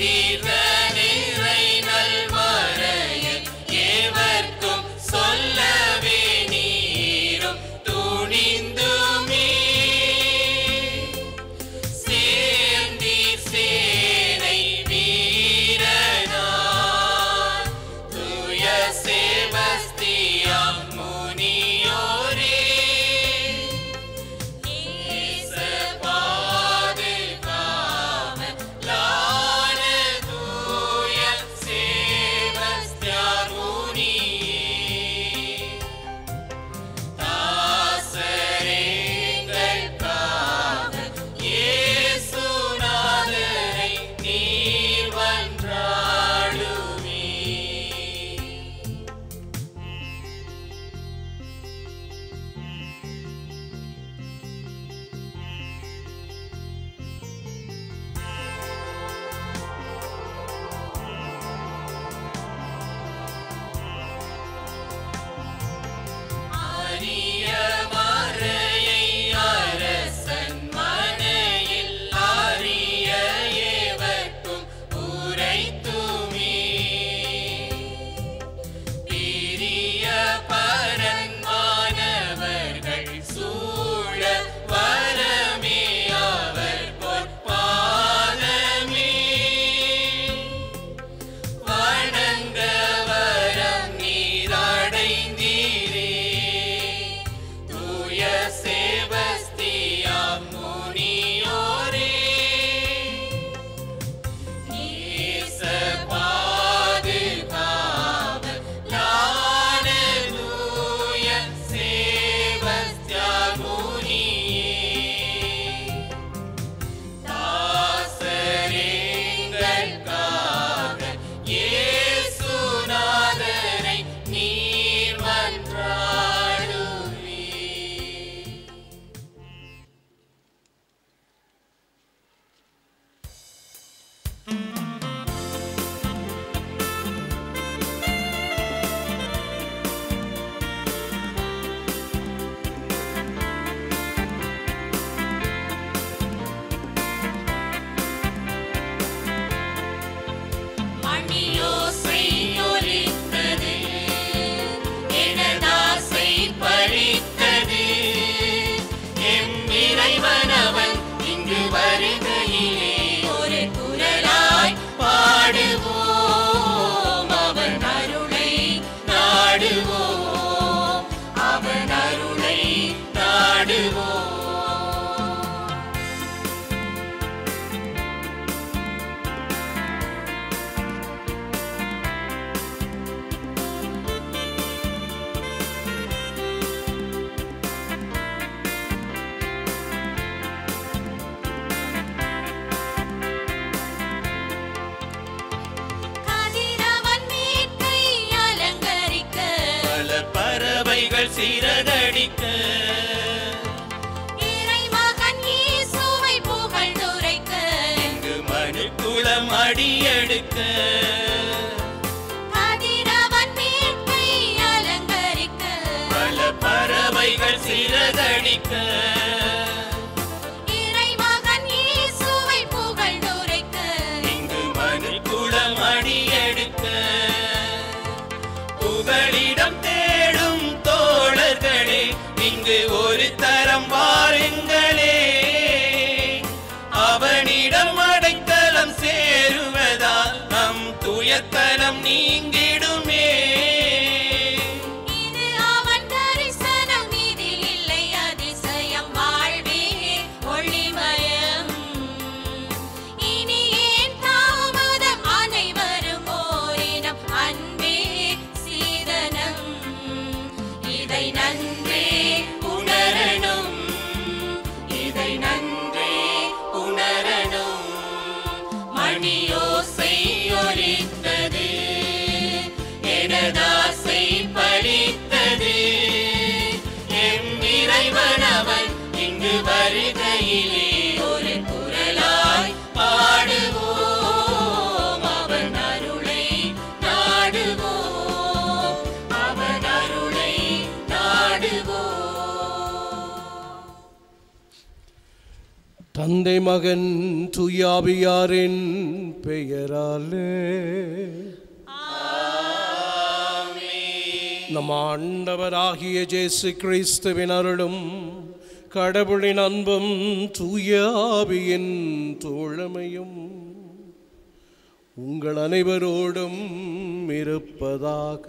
தீர்ந்த நிறை நல்வரையை ஏவர்க்கும் சொல்லவே நீரும் துணிந்துமே சேர்ந்தீர் சேனை வீரனார் தூய சேவஸ்தியம் முனியோரே ஈச பாதுகாவலான தூய சேவஸ்தியார் முனியே தாசரேங்கள் காவல் இயேசுநாதரை நீர் வன்றாடுமே அரிய மறையை அரசன் மனையில் அறிய ஏவர்க்கும் உரைத்துமே பிரிய பரன்மானவர்கள் சூழ வரமே அவர் பொற்பாதமே வணங்க வரம் நீரடைந்தீரே தூய சேவஸ்தியா முனியோரே ஈச பாதுகாவலான தூய சேவஸ்தியா முனியே தாசரேங்கள் காவல் இயேசுநாதரை நீர் மன்றாடுவே மணியோசை ஒலித்தது எனதாசை பழித்தது எம் இறைவனவன் இங்கு வருகையிலே ஒரு குரலாய் பாடுவோம் அவன் அருளை நாடுவோம் அவன் அருளை நாடுவோம் கதிரவன் மீட்பை அலங்கரிக்க பல பறவைகள் சிறகடிக்க இறைமகன் இயேசுவை புகழ்ந்துரைக்க இங்கு மனு குளம் அடியெடுக்க கதிரவன் மீட்பை அலங்கரிக்க பல பறவைகள் சிறகடிக்க இறைமகன் இயேசுவை புகழ்ந்துரைக்க இங்கு மனு குளம் அடியெடுக்க புகலிடம் தேடும் தோழர்களே இங்கு ஒரு தரம் வாருங்களே அவனிடம் அடைக்கலம் சேருவதால் நம் துயத்தனம் நீங்கிடுமே இது அவன் தரிசனம் இதில் இல்லை அதிசயம் வாழ்வே ஒளிமயம் இனி ஏன் தாமதம் அனைவரும் ஓரினம் அன்பே சீதனம் இதை நன்றே உணரணும் இதை நன்றே உணரணும் மணியோசை ஒலித்தது எனதாசை பழித்தது எம் இறைவனவன் இங்கு வருகையிலே ஒரு குரலாய் பாடுவோம் அவன் அருளை நாடுவோம் அவன் அருளை நாடுவோம் தந்தை மகன் துயாவியாரின் பெயராலே நம் ஆண்டவராகிய இயேசு கிறிஸ்துவின் அருளும் கடவுளின் அன்பும் தூயாவியின் தோழமையும் உங்கள் அனைவரோடும் இருப்பதாக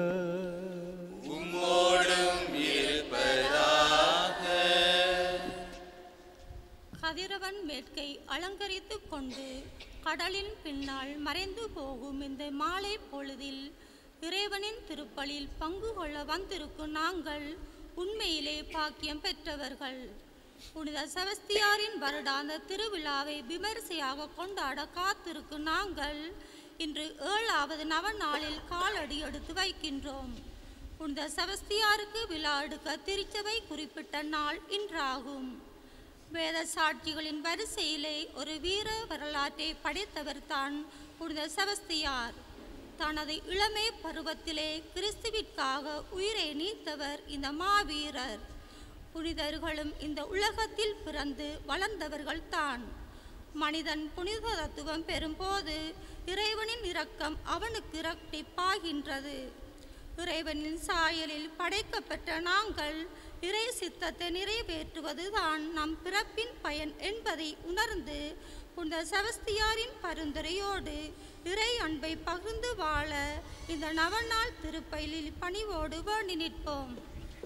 கதிரவன் மேற்கை அலங்கரித்துக் கொண்டு கடலின் பின்னால் மறைந்து போகும் இந்த மாலை பொழுதில் இறைவனின் திருப்பலில் பங்கு கொள்ள வந்திருக்கும் நாங்கள் உண்மையிலே பாக்கியம் பெற்றவர்கள் புனித செபஸ்தியாரின் வருடாந்த திருவிழாவை விமரிசையாக கொண்டாட காத்திருக்கும் நாங்கள் இன்று ஏழாவது நவநாளில் காலடி எடுத்து வைக்கின்றோம் புனித செபஸ்தியாருக்கு விழா எடுக்க திருச்சபை குறிப்பிட்ட நாள் இன்றாகும் வேத சாட்சிகளின் வரிசையிலே ஒரு வீர வரலாற்றை படைத்தவர் தான் புனித செபஸ்தியார் தனது இளமை பருவத்திலே கிறிஸ்துவிற்காக உயிரை நீத்தவர் இந்த மாவீரர் புனிதர்களும் இந்த உலகத்தில் பிறந்து வளர்ந்தவர்கள் தான் மனிதன் புனித தத்துவம் பெறும்போது இறைவனின் இரக்கம் அவனுக்கு இரட்டிப்பாகின்றது இறைவனின் சாயலில் படைக்கப்பட்ட நாங்கள் இறை சித்தத்தை நிறைவேற்றுவதுதான் நம் பிறப்பின் பயன் என்பதை உணர்ந்து புனித செபஸ்தியாரின் பரிந்துரையோடு இறை அன்பை பகிர்ந்து வாழ இந்த நவநாள் திருப்பலில் பணிவோடு வேண்டி நிற்போம்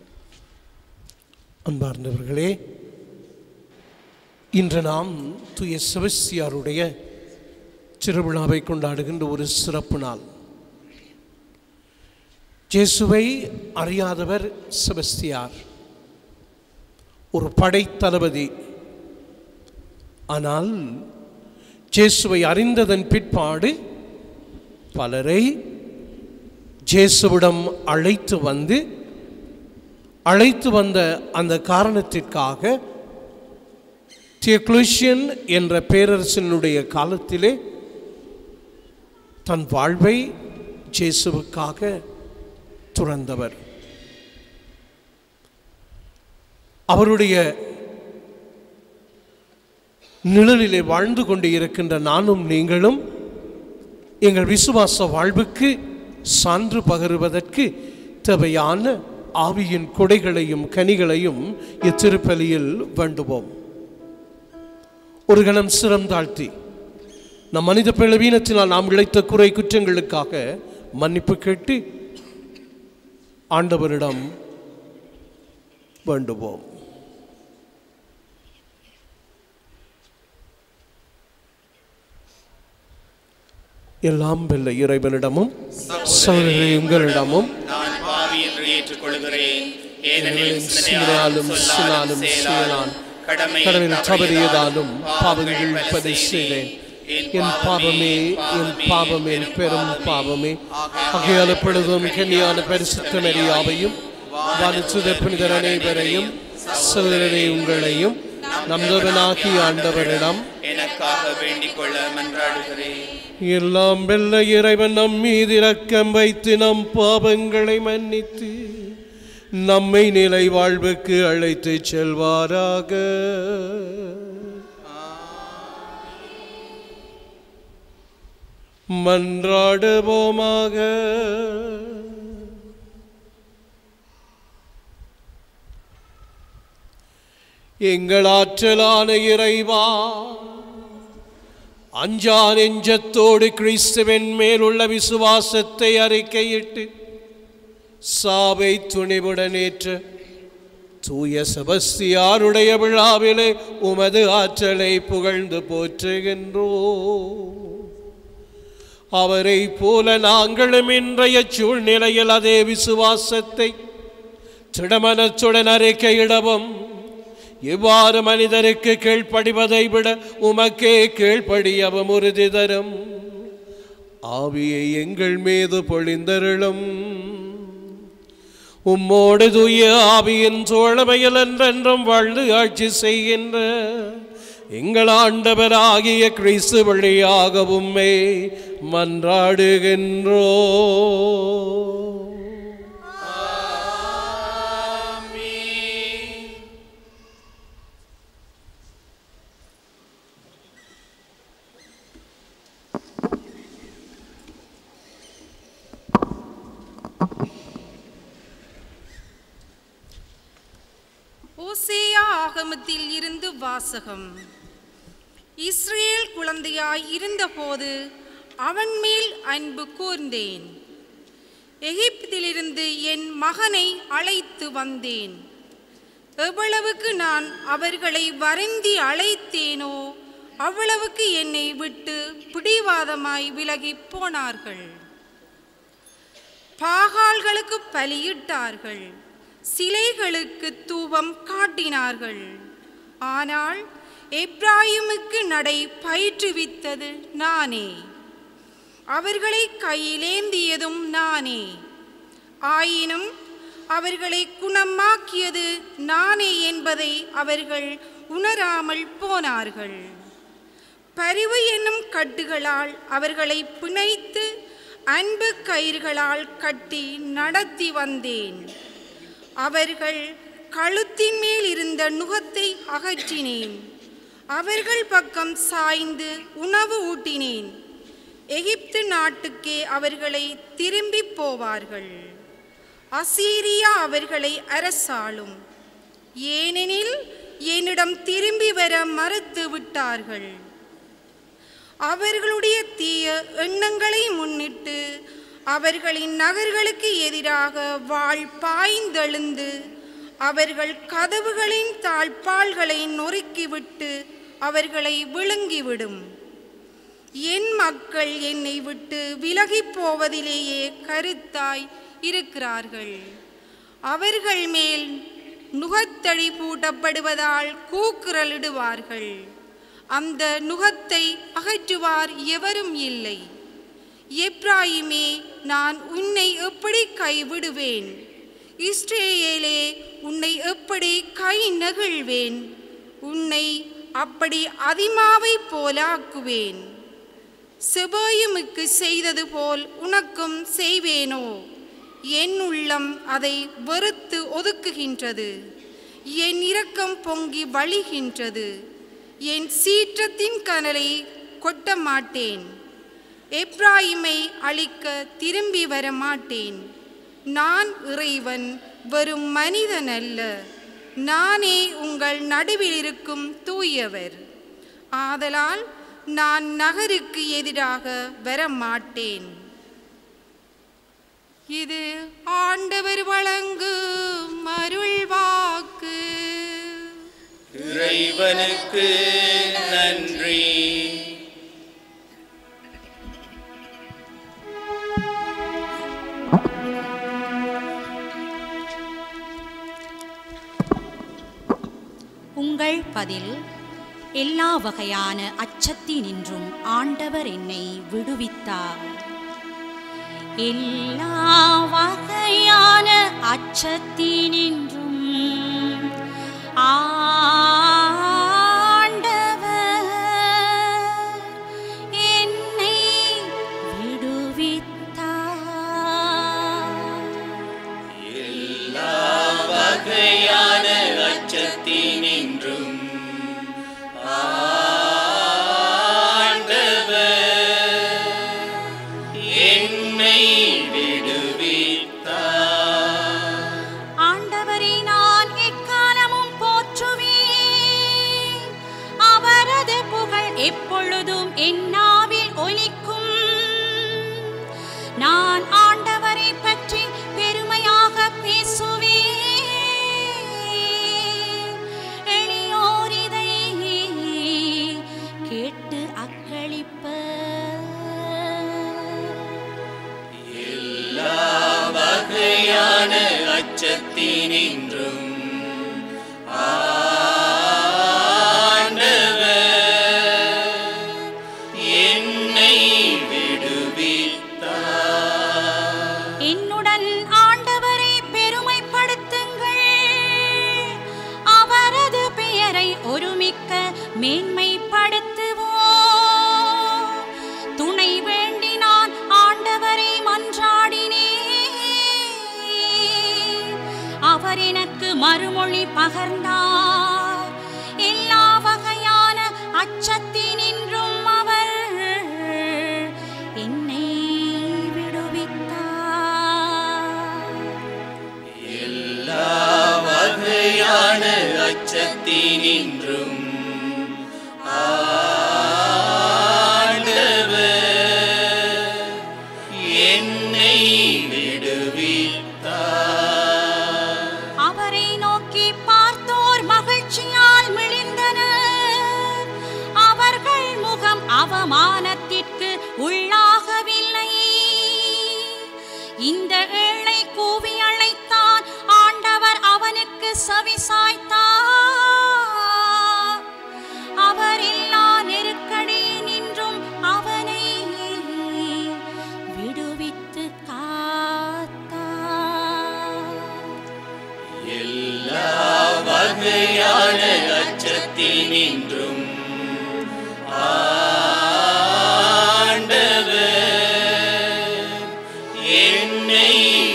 அன்பார்ந்தவர்களே இன்று நாம் தூய செபஸ்தியாருடைய திருவிழாவை கொண்டாடுகின்ற ஒரு சிறப்பு நாள் ஜேசுவை அறியாதவர் செபஸ்தியார் ஒரு படைத்தளபதி ஆனால் ஜேசுவை அறிந்ததன் பிற்பாடு பலரை ஜேசுவிடம் அழைத்து வந்து அழைத்து வந்த அந்த காரணத்திற்காக தியக்ளூஷியன் என்ற பேரரசனுடைய காலத்திலே தன் வாழ்வை ஜேசுவுக்காக துறந்தவர் அவருடைய நிழலிலே வாழ்ந்து கொண்டு இருக்கின்ற நானும் நீங்களும் எங்கள் விசுவாச வாழ்வுக்கு சான்று பகருவதற்கு தேவையான ஆவியின் கொடைகளையும் கனிகளையும் இத்திருப்பலியில் வேண்டுவோம் ஒரு கணம் சிரம் தாழ்த்தி நம் மனித பிளவீனத்தினால் நாம் இழைத்த குறை குற்றங்களுக்காக மன்னிப்பு கேட்டு ஆண்டவரிடம் வேண்டுவோம் எல்லாம் வெல்ல இறைவனிடமும் சகோதரரே உங்களிடமும் நான் பாவி என்று ஏற்றுக்கொள்கிறேன் ஏனெனில் ஏனெனில் சிந்தனையாலும் சிந்தனையாலும், சொல்லாலும் சிந்தனையாலும், செயலாலும் கடமை கடவுள் தவறியதாலும் பாவங்கள் பதை செய்தேன் என் பாவமே என் பாவமே பெரும் பாவமே ஆகையால் எப்பொழுதும் கன்னியான பரிசுத்த மரியாவையும் வானிச்சுத புனிதர் அனைவரையும் சகோதரரை உங்களையும் நம்பவனாகி ஆண்டவரிடம் எனக்காக வேண்டிக் கொள்ள மன்றாடுகிறேன் எல்லாம் வெல்ல இறைவன் நம் மீது இரக்கம் வைத்து நம் பாவங்களை மன்னித்து நம்மை நிலை வாழ்வுக்கு அழைத்து செல்வாராக மன்றாடுவோமாக எங்கள் ஆற்றலான இறைவா அஞ்சா நெஞ்சத்தோடு கிறிஸ்துவின் மேலுள்ள விசுவாசத்தை அறிக்கையிட்டு சாவை துணிவுடன் ஏற்று தூய செபஸ்தியாருடைய விழாவிலே உமது ஆற்றலை புகழ்ந்து போற்றுகின்றோ அவரை போல நாங்களும் இன்றைய சூழ்நிலையில் அதே விசுவாசத்தை திடமனத்துடன் அறிக்கையிடவும் இவ்வாறு மனிதருக்கு கீழ்ப்படிவதை விட உமக்கே கீழ்ப்படியவும் உறுதி தரும் ஆவியை எங்கள் மீது பொழிந்தருளும் உம்மோடு தூய ஆவியின் தோழமையில் என்றென்றும் வாழ்ந்து ஆட்சி செய்கின்ற எங்கள் ஆண்டவராகிய கிறிஸ்து வழியாக உம்மை மன்றாடுகின்றோ வேதாகமத்தில் இருந்து வாசகம் இஸ்ரேல் குழந்தையாய் இருந்தபோது அவன் மேல் அன்பு கூர்ந்தேன் எகிப்திலிருந்து என் மகனை அழைத்து வந்தேன் எவ்வளவுக்கு நான் அவர்களை வருந்தி அழைத்தேனோ அவ்வளவுக்கு என்னை விட்டு பிடிவாதமாய் விலகிப் போனார்கள் பாகால்களுக்கு பலியிட்டார்கள் சிலைகளுக்கு தூபம் காட்டினார்கள் ஆனால் எப்ராயிமுக்கு நடை பயிற்றுவித்தது நானே அவர்களை கையிலேந்தியதும் நானே ஆயினும் அவர்களை குணமாக்கியது நானே என்பதை அவர்கள் உணராமல் போனார்கள் பரிவு என்னும் கட்டுகளால் அவர்களை பிணைத்து அன்பு கயிறுகளால் கட்டி நடத்தி வந்தேன் அவர்கள் கழுத்தின் மேல் இருந்த நுகத்தை அகற்றினேன் அவர்கள் பக்கம் சாய்ந்து உணவு ஊட்டினேன் எகிப்து நாட்டுக்கே அவர்களை திரும்பி போவார்கள் அசீரியா அவர்களை அரசாளும் ஏனெனில் என்னிடம் திரும்பி வர மறுத்து விட்டார்கள் அவர்களுடைய தீய எண்ணங்களை முன்னிட்டு அவர்களின் நகர்களுக்கு எதிராக வாழ் பாய்ந்தெழுந்து அவர்கள் கதவுகளின் தாழ்பாள்களை நொறுக்கிவிட்டு அவர்களை விழுங்கிவிடும் என் மக்கள் என்னை விட்டு விலகிப் போவதிலேயே கருத்தாய் இருக்கிறார்கள் அவர்கள் மேல் நுகத்தழி பூட்டப்படுவதால் கூக்குரலிடுவார்கள் அந்த நுகத்தை அகற்றுவார் எவரும் இல்லை எப்ராயிமே நான் உன்னை எப்படி கைவிடுவேன் இஸ்ரேலே உன்னை எப்படி கை நெகிழ்வேன் உன்னை அப்படி அதிமாவை போலாக்குவேன் செபோயுமுக்கு செய்தது போல் உனக்கும் செய்வேனோ என் உள்ளம் அதை வெறுத்து ஒதுக்குகின்றது என் இரக்கம் பொங்கி வழிகின்றது என் சீற்றத்தின் கனலை கொட்ட மாட்டேன் எப்ராயிமை அழிக்க திரும்பி வர மாட்டேன் நான் இறைவன் வெறும் மனிதன் அல்ல நானே உங்கள் நடுவில் இருக்கும் தூயவர் ஆதலால் நான் நகருக்கு எதிராக வர மாட்டேன் இது ஆண்டவர் வழங்கும் அருள் வாக்கு இறைவனுக்கு நன்றி உங்கள் பதில் எல்லா வகையான அச்சத்தினின்றும் ஆண்டவர் என்னை விடுவித்தார் எல்லா வகையான அச்சத்தினின்றும் ஆண்டவர் என்னை விடுவித்தார் வகையான அச்சத்தினின்றும் ஆண்டவர் என்னை விடுவித்தார் ஆண்டவரை நான் எக்காலமும் போற்றுவேன் அவரது புகழ் எப்பொழுதும் என் நாவில் ஒலிக்கும் நான் ஆண்டவரை பற்றி பெருமையாக பேசுவேன் எளியோர் இதை கேட்டு அக்களிப்ப வகையான அச்சத்தினின்றும் ஆண்டவர் என்னை விடுவித்தார் என்னுடன் ஆண்டவரை பெருமைப்படுத்துங்கள் அவரது பெயரை ஒருமிக்க மேன்மைப்படுத்துவோம் துணை வேண்டி நான் ஆண்டவரை மன்றாடினேன் அவர் எனக்கு மறுமொழி பகர்ந்தார் எல்லா வகையான அச்சத்தினின்றும் அவர் என்னை விடுவித்தார் வகையான அச்சத்தினின்றும் அச்சத்தினின்றும் ஆண்டவர் என்னை விடுவித்தார் அவரை நோக்கி பார்த்தோர் மகிழ்ச்சியால் மிளிர்ந்தனர் அவர்கள் முகம் அவமானத்திற்கு உள்ளாகவில்லை இந்த ஏழை கூவி அழைத்தான் ஆண்டவர் அவனுக்கு செவிசாய்த்தார் அவர் எல்லா நெருக்கடியினின்றும் அவனை விடுவித்து காத்தார் எல்லா வகையான அச்சத்தினின்றும் ஆண்டவர் என்னை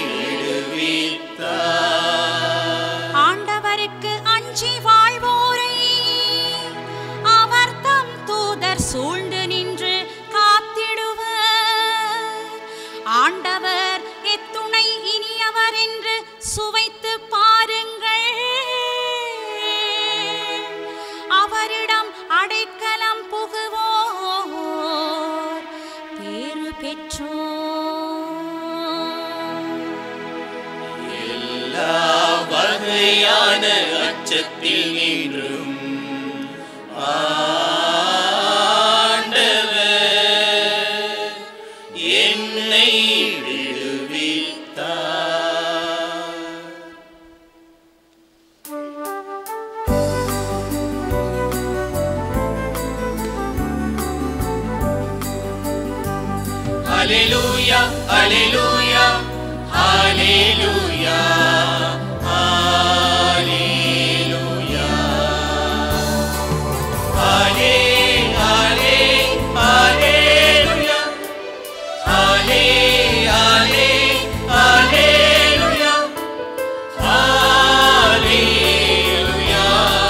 விடுவித்தார் ஆண்டவருக்கு அஞ்சி வாழ்வோரை அவர் தம் தூதர் சூழ்ந்து நின்று காத்திடுவர் ஆண்டவர் எத்துணை இனியவர் என்று சுவைத்து பாருங்கள் அவரிடம் அடைக்கலம் புகுவோர் பேறு பெற்றோர் எல்லா வகையான அச்சத்தில் நின்றும் ஆண்டவர் என்னை விடுவித்தார் Alleluia, Alleluia, Alleluia, Alleluia. Ale, Ale, Alleluia. Ale, Ale, Alleluia. Alleluia.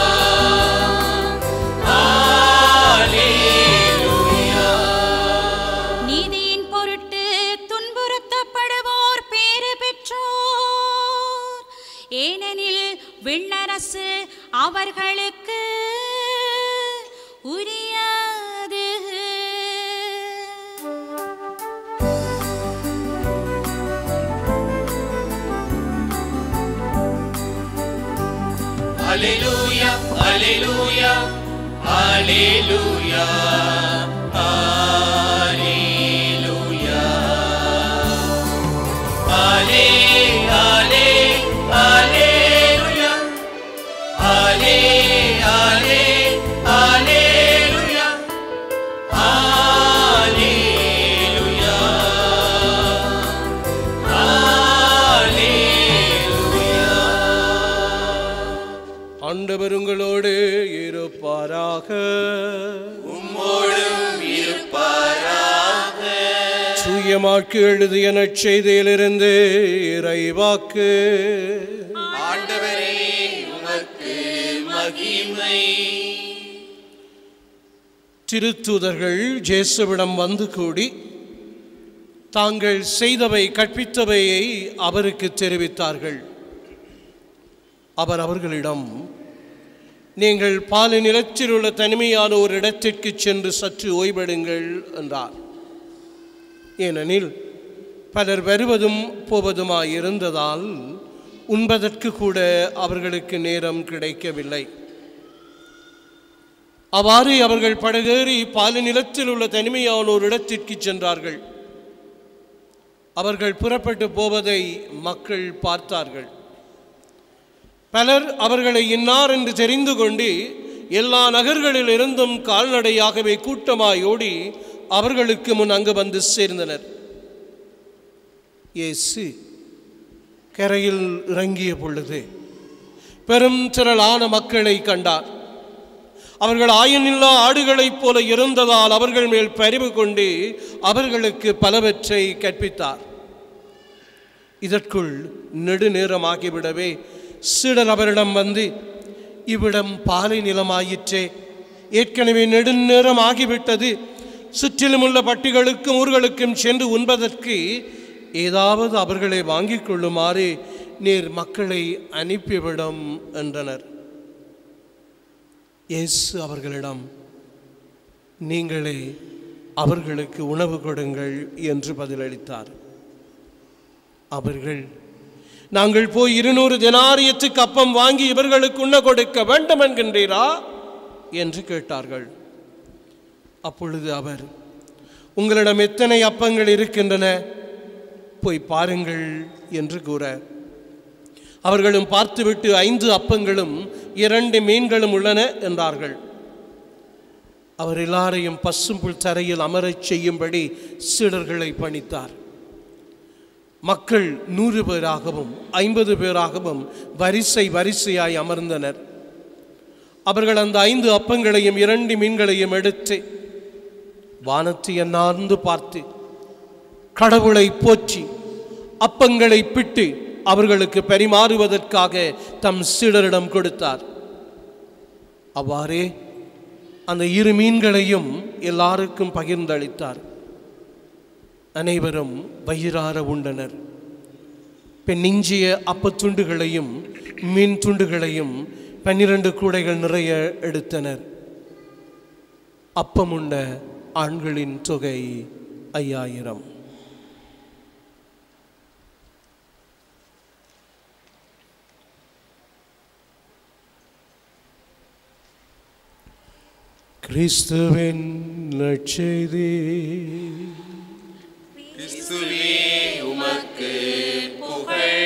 Alleluia. நீதியின் பொருட்டு துன்புறுத்தப்படுவோர் பேறு பெற்றோர் ஏனெனில் விண்ணரசு அவர்களுக்கு உரியது Alleluia, Alleluia, Alleluia, Alleluia. Ale, Ale, Alleluia. Ale, Ale, Alleluia. Alleluia. Alleluia. ஆண்டவர் உங்களோடு இருப்பாராக உம்மோடும் இருப்பாராக தூயமாக்கு எழுதிய நற்செய்தியிலிருந்து இறைவாக்கு ஆண்டவரே உமக்கு மகிமை திருத்தூதர்கள் ஜேசுவிடம் வந்து கூடி தாங்கள் செய்தவை கற்பித்தவையை அவருக்கு தெரிவித்தார்கள் அவர் அவர்களிடம் நீங்கள் பாலை நிலத்தில் உள்ள தனிமையான ஒரு இடத்திற்கு சென்று சற்று ஓய்வெடுங்கள் என்றார் ஏனெனில் பலர் வருவதும் போவதுமாயிருந்ததால் உண்பதற்கு கூட அவர்களுக்கு நேரம் கிடைக்கவில்லை அவ்வாறு அவர்கள் படகேறி பாலை நிலத்தில் உள்ள தனிமையான ஒரு இடத்திற்கு சென்றார்கள் அவர்கள் புறப்பட்டு போவதை மக்கள் பார்த்தார்கள் பலர் அவர்களை இன்னார் என்று தெரிந்து கொண்டு எல்லா நகர்களில் இருந்தும் கால்நடையாகவே கூட்டமாய் ஓடி அவர்களுக்கு முன் அங்கு வந்து சேர்ந்தனர் இயேசு கரையில் இறங்கிய பொழுது பெரும் திரளான மக்களை கண்டார் அவர்கள் ஆயனில்லா ஆடுகளைப் போல இருந்ததால் அவர்கள் மேல் பரிவு கொண்டு அவர்களுக்கு பலவற்றை கற்பித்தார் இதற்குள் நெடுநேரமாகிவிடவே சீடர் அவரிடம் வந்து இவ்விடம் பாலை நிலமாயிற்றே ஏற்கனவே நெடுநேரம் ஆகிவிட்டது சுற்றிலும் உள்ள பட்டிகளுக்கும் ஊர்களுக்கும் சென்று உண்பதற்கு ஏதாவது அவர்களை வாங்கிக் கொள்ளுமாறு நீர் மக்களை அனுப்பிவிடும் என்றனர் இயேசு அவர்களிடம் நீங்களே அவர்களுக்கு உணவு கொடுங்கள் என்று பதிலளித்தார் அவர்கள் நாங்கள் போய் இருநூறு தினாரியத்துக்கு அப்பம் வாங்கி இவர்களுக்கு உண்ண கொடுக்க வேண்டும் என்கின்றீரா என்று கேட்டார்கள் அப்பொழுது அவர் உங்களிடம் எத்தனை அப்பங்கள் இருக்கின்றன போய் பாருங்கள் என்று கூற அவர்களும் பார்த்துவிட்டு ஐந்து அப்பங்களும் இரண்டு மீன்களும் உள்ளன என்றார்கள் அவர் எல்லாரையும் பசும்புல் தரையில் அமரச் செய்யும்படி சீடர்களை பணித்தார் மக்கள் நூறு பேராகவும் ஐம்பது பேராகவும் வரிசை வரிசையாய் அமர்ந்தனர் அவர்கள் அந்த ஐந்து அப்பங்களையும் இரண்டு மீன்களையும் எடுத்து வானத்தை எண்ணார்ந்து பார்த்து கடவுளை போற்றி அப்பங்களை பிட்டு அவர்களுக்கு பரிமாறுவதற்காக தம் சீடரிடம் கொடுத்தார் அவ்வாறே அந்த இரு மீன்களையும் எல்லாருக்கும் பகிர்ந்தளித்தார் அனைவரும் வயிறார உண்டனர் பெண்ணிஞ்சிய அப்பத்துண்டுகளையும் மீன் துண்டுகளையும் பன்னிரண்டு கூடைகள் நிறைய எடுத்தனர் அப்பமுண்ட ஆண்களின் தொகை ஐயாயிரம் கிறிஸ்துவின் நற்செய்தி கிறிஸ்துவே உமக்கு புகழ்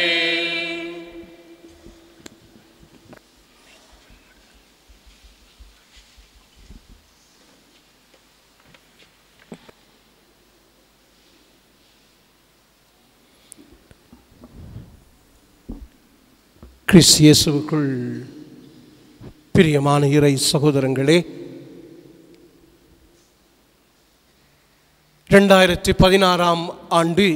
கிறிஸ்து இயேசுவுக்குள் பிரியமான இறை சகோதரங்களே ரெண்டாயிரத்தி பதினாறாம் ஆண்டு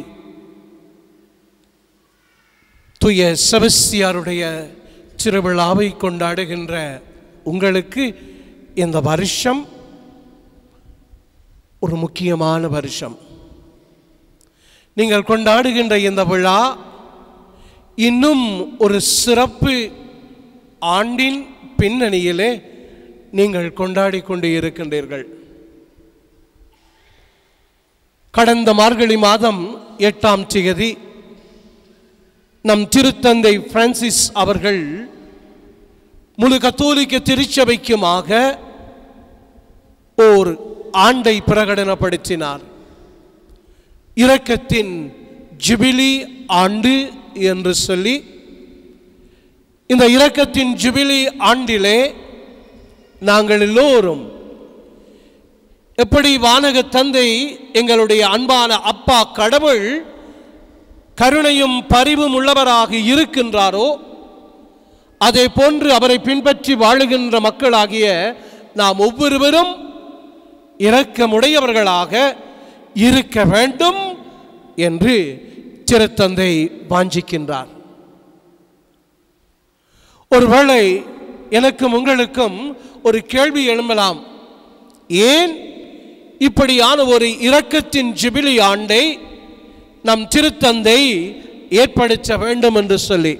துய செபஸ்தியாருடைய திருவிழாவை கொண்டாடுகின்ற உங்களுக்கு இந்த வருஷம் ஒரு முக்கியமான வருஷம் நீங்கள் கொண்டாடுகின்ற இந்த விழா இன்னும் ஒரு சிறப்பு ஆண்டின் பின்னணியிலே நீங்கள் கொண்டாடி கொண்டு இருக்கின்றீர்கள் கடந்த மார்கழி மாதம் எட்டாம் தேதி நம் திருத்தந்தை பிரான்சிஸ் அவர்கள் முழு கத்தோலிக்க திருச்சபைக்குமாக ஓர் ஆண்டை பிரகடனப்படுத்தினார் இரக்கத்தின் ஜுபிலி ஆண்டு என்று சொல்லி இந்த இரக்கத்தின் ஜுபிலி ஆண்டிலே நாங்கள் எல்லோரும் எப்படி வானக தந்தை எங்களுடைய அன்பான அப்பா கடவுள் கருணையும் பரிவும் உள்ளவராக இருக்கின்றாரோ அதே போன்று அவரை பின்பற்றி வாழுகின்ற மக்களாகிய நாம் ஒவ்வொருவரும் இரக்கமுடையவர்களாக இருக்க வேண்டும் என்று திருத்தந்தை வாஞ்சிக்கின்றார் ஒருவேளை எனக்கும் உங்களுக்கும் ஒரு கேள்வி எழும்பலாம் ஏன் இப்படியான ஒரு இரக்கத்தின் ஜிபிலி ஆண்டை நம் திருத்தந்தை ஏற்படுத்த வேண்டும் என்று சொல்லி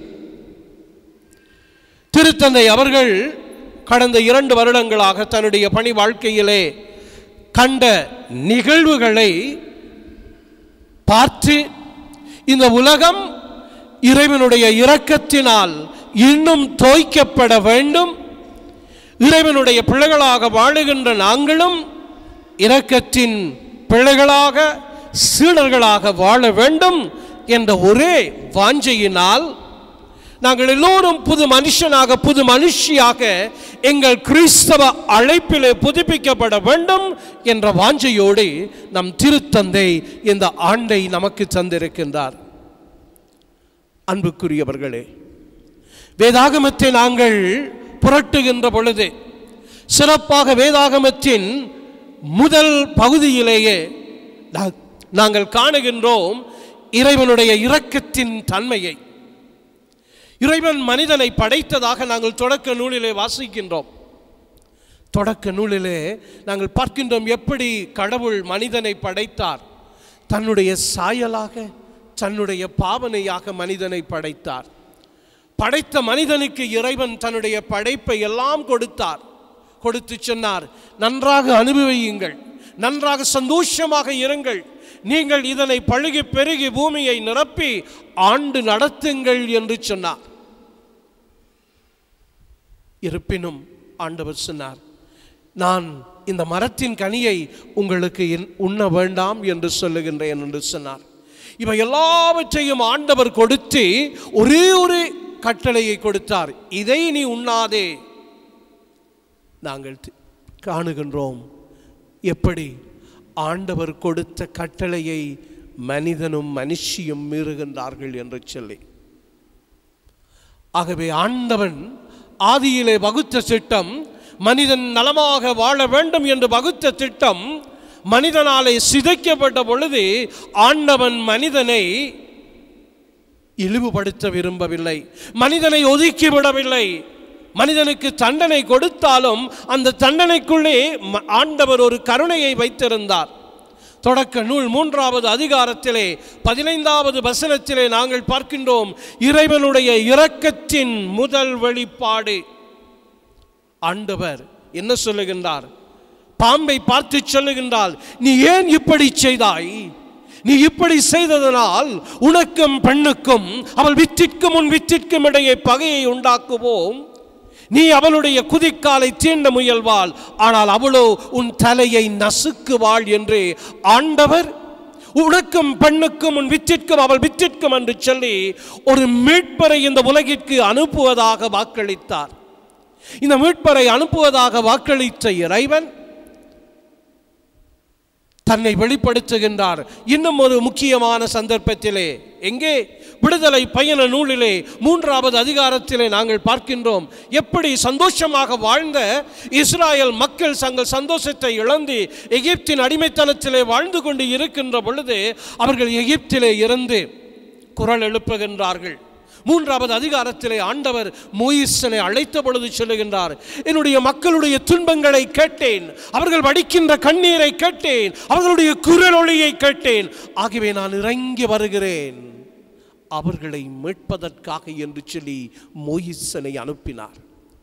திருத்தந்தை அவர்கள் கடந்த இரண்டு வருடங்களாக தன்னுடைய பணி வாழ்க்கையிலே கண்ட நிகழ்வுகளை பார்த்து இந்த உலகம் இறைவனுடைய இரக்கத்தினால் இன்னும் தோய்க்கப்பட வேண்டும் இறைவனுடைய பிள்ளைகளாக வாழுகின்ற நாங்களும் இரக்கத்தின் பிள்ளைகளாக சீடர்களாக வாழ வேண்டும் என்ற ஒரே வாஞ்சையினால் நாங்கள் எல்லோரும் புது மனுஷனாக புது மனுஷியாக எங்கள் கிறிஸ்தவ அழைப்பிலே புதுப்பிக்கப்பட வேண்டும் என்ற வாஞ்சையோடு நம் திருத்தந்தை இந்த ஆண்டை நமக்கு தந்திருக்கின்றார் அன்புக்குரியவர்களே வேதாகமத்தை நாங்கள் புரட்டுகின்ற பொழுது சிறப்பாக வேதாகமத்தின் முதல் பகுதியிலேயே நா- நாங்கள் காணுகின்றோம் இறைவனுடைய இரக்கத்தின் தன்மையை இறைவன் மனிதனை படைத்ததாக நாங்கள் தொடக்க நூலிலே வாசிக்கின்றோம் தொடக்க நூலிலே நாங்கள் பார்க்கின்றோம் எப்படி கடவுள் மனிதனை படைத்தார் தன்னுடைய சாயலாக தன்னுடைய பாவனையாக மனிதனை படைத்தார் படைத்த மனிதனுக்கு இறைவன் தன்னுடைய படைப்பை எல்லாம் கொடுத்தார் கொடுத்து சொன்னார் நன்றாக அனுபவியுங்கள் நன்றாக சந்தோஷமாக இருங்கள் நீங்கள் இதனை பழுகி பெருகி பூமியை நிரப்பி ஆண்டு நடத்துங்கள் என்று சொன்னார் இருப்பினும் ஆண்டவர் சொன்னார் நான் இந்த மரத்தின் கனியை உங்களுக்கு என்- உண்ண வேண்டாம் என்று சொல்லுகின்றேன் என்று சொன்னார் இவை எல்லாவற்றையும் ஆண்டவர் கொடுத்து ஒரே ஒரு கட்டளையை கொடுத்தார் இதை நீ உண்ணாதே நாங்கள் தி- காணுகின்றோம் எப்படி ஆண்டவர் கொடுத்த கட்டளையை மனிதனும் மனுஷியும் மீறுகின்றார்கள் என்று சொல்லி ஆகவே ஆண்டவன் ஆதியிலே வகுத்த திட்டம் மனிதன் நலமாக வாழ வேண்டும் என்று வகுத்த திட்டம் மனிதனாலே சிதைக்கப்பட்ட பொழுது ஆண்டவன் மனிதனை இழிவுபடுத்த விரும்பவில்லை மனிதனை ஒதுக்கி விடவில்லை மனிதனுக்கு தண்டனை கொடுத்தாலும் அந்த தண்டனைக்குள்ளே ம- ஆண்டவர் ஒரு கருணையை வைத்திருந்தார் தொடக்க நூல் மூன்றாவது அதிகாரத்திலே பதினைந்தாவது வசனத்திலே நாங்கள் பார்க்கின்றோம் இறைவனுடைய இரக்கத்தின் முதல் வெளிப்பாடு ஆண்டவர் என்ன சொல்லுகின்றார் பாம்பை பார்த்து சொல்லுகின்றால் நீ ஏன் இப்படி செய்தாய் நீ இப்படி செய்ததனால் உனக்கும் பெண்ணுக்கும் அவள் வித்திற்கும் உன் வித்திற்கும் இடையே பகையை உண்டாக்குவோம் நீ அவளுடைய குதிக்காலை தீண்ட முயல்வாள் ஆனால் அவளோ உன் தலையை நசுக்குவாள் என்று ஆண்டவர் உனக்கும் பெண்ணுக்கும் உன் வித்திற்கும் அவள் வித்திற்கும் என்று சொல்லி ஒரு மீட்பரை இந்த உலகிற்கு அனுப்புவதாக வாக்களித்தார் இந்த மீட்பரை அனுப்புவதாக வாக்களித்த இறைவன் தன்னை வெளிப்படுத்துகின்றார் இன்னும் ஒரு முக்கியமான சந்தர்ப்பத்திலே எங்கே விடுதலை பயண நூலிலே மூன்றாவது அதிகாரத்திலே நாங்கள் பார்க்கின்றோம் எப்படி சந்தோஷமாக வாழ்ந்த இஸ்ராயல் மக்கள் தங்கள் சந்தோஷத்தை இழந்து எகிப்தின் அடிமைத்தனத்திலே வாழ்ந்து கொண்டு இருக்கின்ற பொழுது அவர்கள் எகிப்திலே இருந்து குரல் எழுப்புகின்றார்கள் மூன்றாவது அதிகாரத்திலே ஆண்டவர் மோயிசனை அழைத்த பொழுது சொல்லுகின்றார் என்னுடைய மக்களுடைய துன்பங்களை கேட்டேன் அவர்கள் வடிக்கின்ற கண்ணீரை கேட்டேன் அவர்களுடைய குரல் ஒளியை கேட்டேன் ஆகவே நான் இறங்கி வருகிறேன் அவர்களை மீட்பதற்காக என்று சொல்லி மோயிசனை அனுப்பினார்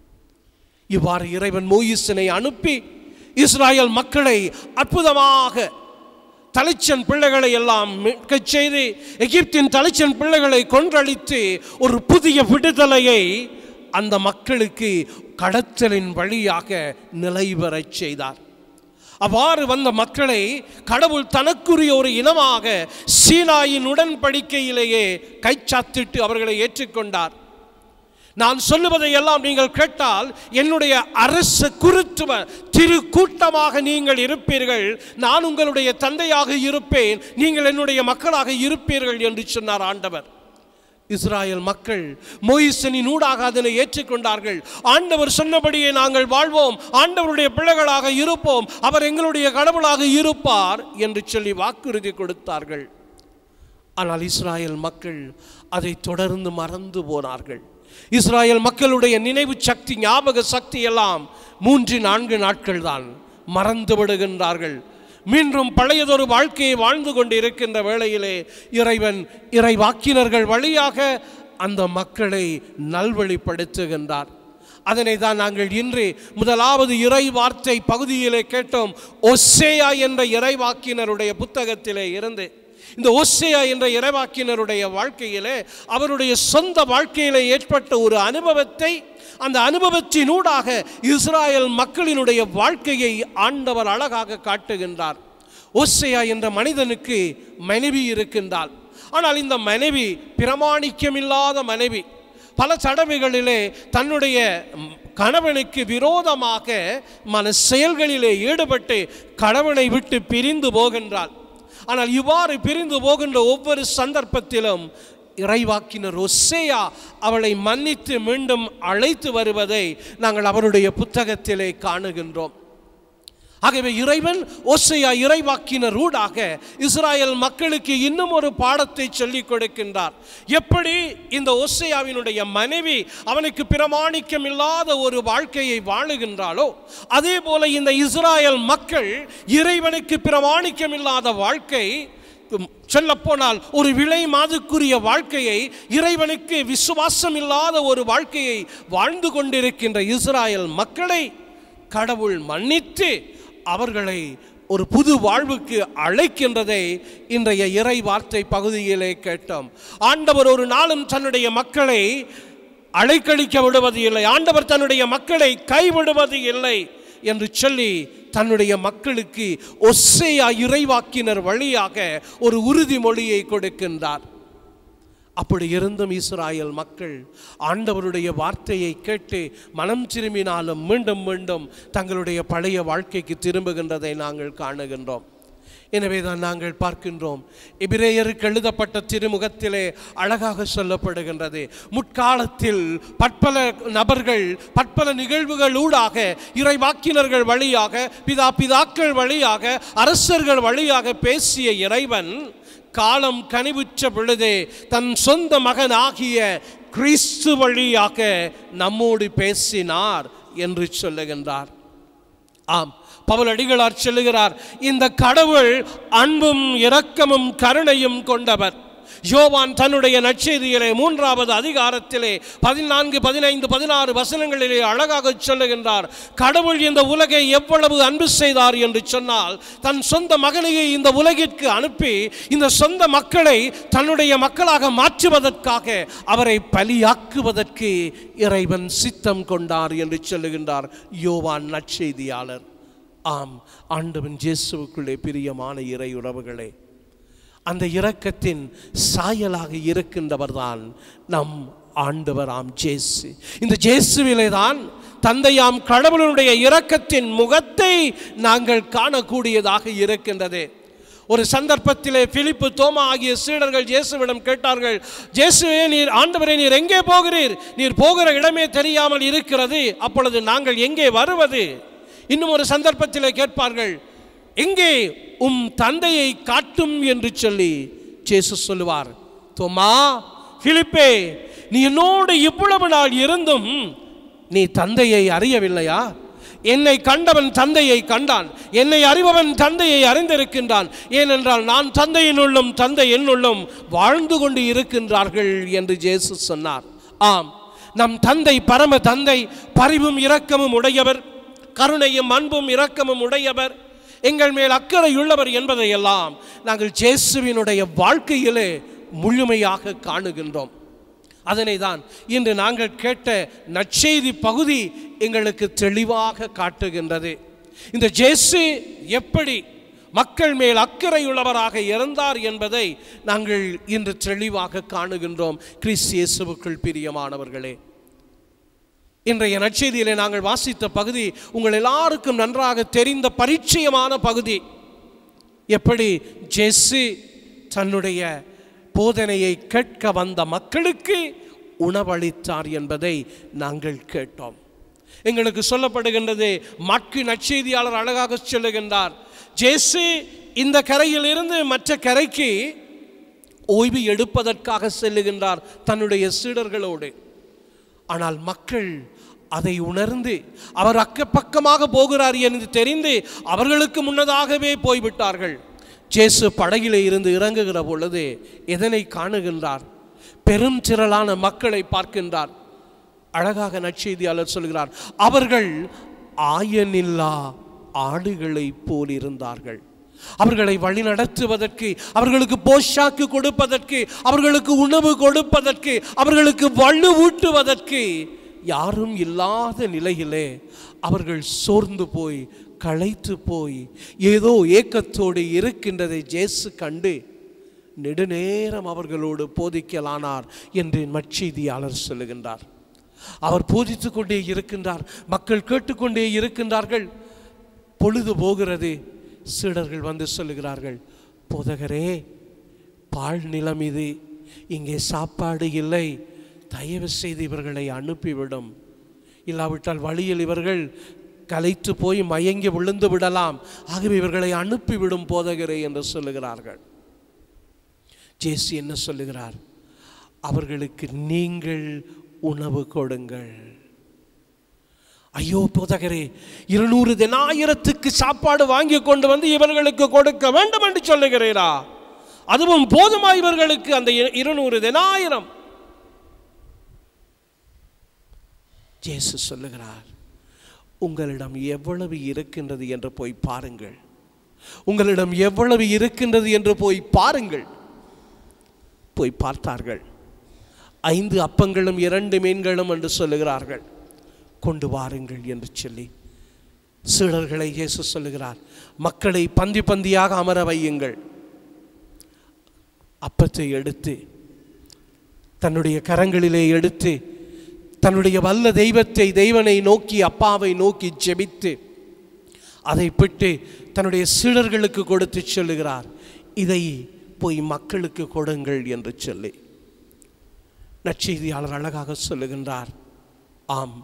இவ்வாறு இறைவன் மோயிசனை அனுப்பி இஸ்ராயல் மக்களை அற்புதமாக தலைச்சன் பிள்ளைகளை எல்லாம் மீட்கச் செய்து எகிப்தின் தலைச்சன் பிள்ளைகளை கொன்றளித்து ஒரு புதிய விடுதலையை அந்த மக்களுக்கு கடத்தலின் வழியாக நிலைபெறச் செய்தார் அவ்வாறு வந்த மக்களை கடவுள் தனக்குரிய ஒரு இனமாக சீனாயின் உடன்படிக்கையிலேயே கைச்சாத்திட்டு அவர்களை ஏற்றுக்கொண்டார் நான் சொல்லுவதை எல்லாம் நீங்கள் கேட்டால் என்னுடைய அரச குருத்துவ திரு கூட்டமாக நீங்கள் இருப்பீர்கள் நான் உங்களுடைய தந்தையாக இருப்பேன் நீங்கள் என்னுடைய மக்களாக இருப்பீர்கள் என்று சொன்னார் ஆண்டவர் இஸ்ராயல் மக்கள் மோயிசனின் ஊடாக அதனை ஏற்றுக்கொண்டார்கள் ஆண்டவர் சொன்னபடியே நாங்கள் வாழ்வோம் ஆண்டவருடைய பிள்ளைகளாக இருப்போம் அவர் எங்களுடைய கடவுளாக இருப்பார் என்று சொல்லி வாக்குறுதி கொடுத்தார்கள் ஆனால் இஸ்ராயல் மக்கள் அதை தொடர்ந்து மறந்து போனார்கள் இஸ்ராயல் மக்களுடைய நினைவு சக்தி ஞாபக சக்தி எல்லாம் மூன்று நான்கு நாட்கள் தான் மறந்து விடுகின்றார்கள் மீண்டும் பழையதொரு வாழ்க்கையை வாழ்ந்து கொண்டு இருக்கின்ற வேளையிலே இறைவன் இறைவாக்கினர்கள் வழியாக அந்த மக்களை நல்வழிப்படுத்துகின்றார் அதனை தான் நாங்கள் இன்று முதலாவது இறை வார்த்தை பகுதியிலே கேட்டோம் ஒசேயா என்ற இறைவாக்கினருடைய புத்தகத்திலே இருந்து இந்த ஒசேயா என்ற இறைவாக்கினருடைய வாழ்க்கையிலே அவருடைய சொந்த வாழ்க்கையிலே ஏற்பட்ட ஒரு அனுபவத்தை அந்த அனுபவத்தினூடாக இஸ்ராயல் மக்களினுடைய வாழ்க்கையை ஆண்டவர் அழகாக காட்டுகின்றார் ஒசேயா என்ற மனிதனுக்கு மனைவி இருக்கின்றாள் ஆனால் இந்த மனைவி பிரமாணிக்கமில்லாத மனைவி பல தடவைகளிலே தன்னுடைய ம், கணவனுக்கு விரோதமாக மன செயல்களிலே ஈடுபட்டு கணவனை விட்டு பிரிந்து போகின்றாள் ஆனால் இவ்வாறு பிரிந்து போகின்ற ஒவ்வொரு சந்தர்ப்பத்திலும் இறைவாக்கினர் ஒசேயா அவளை மன்னித்து மீண்டும் அழைத்து வருவதை நாங்கள் அவருடைய புத்தகத்திலே காணுகின்றோம் ஆகவே இறைவன் ஒசையா இறைவாக்கினர் ஊடாக இஸ்ராயல் மக்களுக்கு இன்னும் ஒரு பாடத்தை சொல்லிக் கொடுக்கின்றார் எப்படி இந்த ஒசையாவினுடைய மனைவி அவனுக்கு பிரமாணிக்கம் இல்லாத ஒரு வாழ்க்கையை வாழுகின்றாளோ அதே போல இந்த இஸ்ராயல் மக்கள் இறைவனுக்கு பிரமாணிக்கம் இல்லாத வாழ்க்கை சொல்லப்போனால் ஒரு விலை மாதுக்குரிய வாழ்க்கையை இறைவனுக்கு விசுவாசம் இல்லாத ஒரு வாழ்க்கையை வாழ்ந்து கொண்டிருக்கின்ற இஸ்ராயல் மக்களை கடவுள் மன்னித்து அவர்களை ஒரு புது வாழ்வுக்கு அழைக்கின்றதை இன்றைய இறை வார்த்தை பகுதியிலே கேட்டோம் ஆண்டவர் ஒரு நாளும் தன்னுடைய மக்களை அலைக்கழிக்க விடுவது இல்லை ஆண்டவர் தன்னுடைய மக்களை கைவிடுவது இல்லை என்று சொல்லி தன்னுடைய மக்களுக்கு ஒசையா இறைவாக்கினர் வழியாக ஒரு உறுதிமொழியை கொடுக்கின்றார் அப்படி இருந்தும் இஸ்ராயல் மக்கள் ஆண்டவருடைய வார்த்தையை கேட்டு மனம் திரும்பினாலும் மீண்டும் மீண்டும் தங்களுடைய பழைய வாழ்க்கைக்கு திரும்புகின்றதை நாங்கள் காணுகின்றோம் எனவே தான் நாங்கள் பார்க்கின்றோம் எபிரேயருக்கு எழுதப்பட்ட திருமுகத்திலே அழகாக சொல்லப்படுகின்றது முற்காலத்தில் பற்பல நபர்கள் பற்பல நிகழ்வுகள் ஊடாக இறைவாக்கினர்கள் வழியாக பிதா பிதாக்கள் வழியாக அரசர்கள் வழியாக பேசிய இறைவன் காலம் கனிவுற்ற பொழுதே தன் சொந்த மகனாகிய கிறிஸ்து வழியாக நம்மோடு பேசினார் என்று சொல்லுகின்றார் ஆம் பவுல் அடிகளார் சொல்லுகிறார் இந்த கடவுள் அன்பும் இரக்கமும் கருணையும் கொண்டவர் யோவான் தன்னுடைய நற்செய்தியிலே மூன்றாவது அதிகாரத்திலே பதினான்கு பதினைந்து பதினாறு வசனங்களிலே அழகாக சொல்லுகின்றார் கடவுள் இந்த உலகை எவ்வளவு அன்பு செய்தார் என்று சொன்னால் தன் சொந்த மகனையை இந்த உலகிற்கு அனுப்பி இந்த சொந்த மக்களை தன்னுடைய மக்களாக மாற்றுவதற்காக அவரை பலியாக்குவதற்கு இறைவன் சித்தம் கொண்டார் என்று சொல்லுகின்றார் யோவான் நற்செய்தியாளர் ஆம் ஆண்டவன் இயேசுவுக்குள்ளே பிரியமான இறை உறவுகளே அந்த இரக்கத்தின் சாயலாக இருக்கின்றவர்தான் நம் ஆண்டவர் ஆம் ஜேசு இந்த ஜேசுவிலே தான் தந்தையாம் கடவுளுடைய இரக்கத்தின் முகத்தை நாங்கள் காணக்கூடியதாக இருக்கின்றது ஒரு சந்தர்ப்பத்திலே பிலிப்பு தோமா ஆகிய சீடர்கள் இயேசுவிடம் கேட்டார்கள் ஜேசுவே நீர் ஆண்டவரே நீர் எங்கே போகிறீர் நீர் போகிற இடமே தெரியாமல் இருக்கிறது அப்பொழுது நாங்கள் எங்கே வருவது இன்னும் ஒரு சந்தர்ப்பத்திலே கேட்பார்கள் எங்கே உம் தந்தையை காட்டும் என்று சொல்லி ஜேசு சொல்லுவார் தோமா பிலிப்பே நீ என்னோடு இவ்வளவு நாள் இருந்தும் நீ தந்தையை அறியவில்லையா என்னை கண்டவன் தந்தையை கண்டான் என்னை அறிபவன் தந்தையை அறிந்திருக்கின்றான் ஏனென்றால் நான் தந்தையினுள்ளும் தந்தை என்னுள்ளும் வாழ்ந்து கொண்டு இருக்கின்றார்கள் என்று ஜேசு சொன்னார் ஆம் நம் தந்தை பரம தந்தை பரிவும் இரக்கமும் உடையவர் கருணையும் அன்பும் இரக்கமும் உடையவர் எங்கள் மேல் அக்கறை உள்ளவர் என்பதையெல்லாம் நாங்கள் ஜேசுவினுடைய வாழ்க்கையிலே முழுமையாக காணுகின்றோம் அதனை தான் இன்று நாங்கள் கேட்ட நற்செய்தி பகுதி எங்களுக்கு தெளிவாக காட்டுகின்றது இந்த ஜேசு எப்படி மக்கள் மேல் அக்கறை உள்ளவராக இருந்தார் என்பதை நாங்கள் இன்று தெளிவாக காணுகின்றோம் கிறிஸ்து இயேசுவுக்குள் பிரியமானவர்களே இன்றைய நற்செய்தியிலே நாங்கள் வாசித்த பகுதி உங்கள் எல்லாருக்கும் நன்றாக தெரிந்த பரிச்சயமான பகுதி எப்படி ஜெஸ்ஸு தன்னுடைய போதனையை கேட்க வந்த மக்களுக்கு உணவளித்தார் என்பதை நாங்கள் கேட்டோம் எங்களுக்கு சொல்லப்படுகின்றது மக்கு நற்செய்தியாளர் அழகாக சொல்லுகின்றார் ஜேசு இந்த கரையில் இருந்து மற்ற கரைக்கு ஓய்வு எடுப்பதற்காக செல்லுகின்றார் தன்னுடைய சீடர்களோடு ஆனால் மக்கள் அதை உணர்ந்து அவர் அக்க பக்கமாக போகிறார் என்று தெரிந்து அவர்களுக்கு முன்னதாகவே போய்விட்டார்கள் ஜேசு படகிலே இருந்து இறங்குகிற பொழுது எதனை காணுகின்றார் பெரும் திரளான மக்களை பார்க்கின்றார் அழகாக நற்செய்தியாளர் சொல்கிறார் அவர்கள் ஆயனில்லா ஆடுகளைப் போல் இருந்தார்கள் அவர்களை வழி நடத்துவதற்கு அவர்களுக்கு போஷாக்கு கொடுப்பதற்கு அவர்களுக்கு உணவு கொடுப்பதற்கு அவர்களுக்கு வலு ஊட்டுவதற்கு யாரும் இல்லாத நிலையிலே அவர்கள் சோர்ந்து போய் களைத்து போய் ஏதோ ஏக்கத்தோடு இருக்கின்றதை ஜேசு கண்டு நெடுநேரம் அவர்களோடு போதிக்கலானார் என்று மற்செய்தியாளர் சொல்லுகின்றார் அவர் போதித்து கொண்டே இருக்கின்றார் மக்கள் கேட்டுக்கொண்டே இருக்கின்றார்கள் பொழுது போகிறது சீடர்கள் வந்து சொல்லுகிறார்கள் போதகரே பால் நிலம் இது இங்கே சாப்பாடு இல்லை தயவு செய்து இவர்களை அனுப்பிவிடும் இல்லாவிட்டால் வழியில் இவர்கள் கலைத்து போய் மயங்கி விழுந்து விடலாம் ஆகவே இவர்களை அனுப்பிவிடும் போதகரே என்று சொல்லுகிறார்கள் ஜேசு என்ன சொல்லுகிறார் அவர்களுக்கு நீங்கள் உணவு கொடுங்கள் ஐயோ போதகரே இருநூறு தினாயிரத்துக்கு சாப்பாடு வாங்கி கொண்டு வந்து இவர்களுக்கு கொடுக்க வேண்டும் என்று சொல்லுகிறீரா அதுவும் போதுமா இவர்களுக்கு அந்த இரு- இருநூறு தினாயிரம் ஜேசு சொல்லுகிறார் உங்களிடம் எவ்வளவு இருக்கின்றது என்று போய் பாருங்கள் உங்களிடம் எவ்வளவு இருக்கின்றது என்று போய் பாருங்கள் போய் பார்த்தார்கள் ஐந்து அப்பங்களும் இரண்டு மீன்களும் என்று சொல்லுகிறார்கள் கொண்டு வாருங்கள் என்று சொல்லி சீடர்களை இயேசு சொல்லுகிறார் மக்களை பந்தி பந்தியாக அமர வையுங்கள் அப்பத்தை எடுத்து தன்னுடைய கரங்களிலே எடுத்து தன்னுடைய வல்ல தெய்வத்தை தெய்வனை நோக்கி அப்பாவை நோக்கி ஜெபித்து அதை பிட்டு தன்னுடைய சீடர்களுக்கு கொடுத்து சொல்லுகிறார் இதை போய் மக்களுக்கு கொடுங்கள் என்று சொல்லி நற்செய்தியாளர் அழகாக சொல்லுகின்றார் ஆம்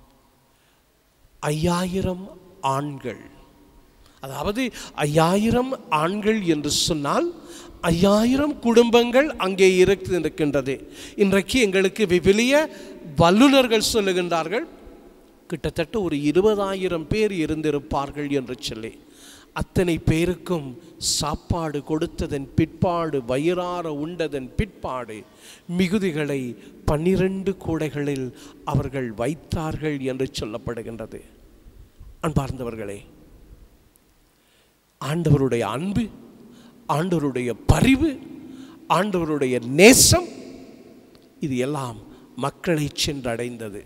ஐயாயிரம் ஆண்கள் அதாவது ஐயாயிரம் ஆண்கள் என்று சொன்னால் ஐயாயிரம் குடும்பங்கள் அங்கே இருக்கின்றது இன்றைக்கு எங்களுக்கு விவிலிய வல்லுநர்கள் சொல்லுகின்றார்கள் கிட்டத்தட்ட ஒரு இருபதாயிரம் பேர் இருந்திருப்பார்கள் என்று சொல்லி அத்தனை பேருக்கும் சாப்பாடு கொடுத்ததன் பிற்பாடு வயிறார உண்டதன் பிற்பாடு மிகுதிகளை பன்னிரண்டு கூடைகளில் அவர்கள் வைத்தார்கள் என்று சொல்லப்படுகின்றது அன்பார்ந்தவர்களே ஆண்டவருடைய அன்பு ஆண்டவருடைய பரிவு ஆண்டவருடைய நேசம் இது எல்லாம் மக்களை சென்றடைந்தது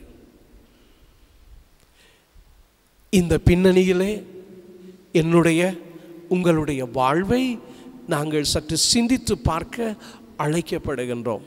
இந்த பின்னணியிலே என்னுடைய உங்களுடைய வாழ்வை நாங்கள் சற்று சிந்தித்து பார்க்க அழைக்கப்படுகின்றோம்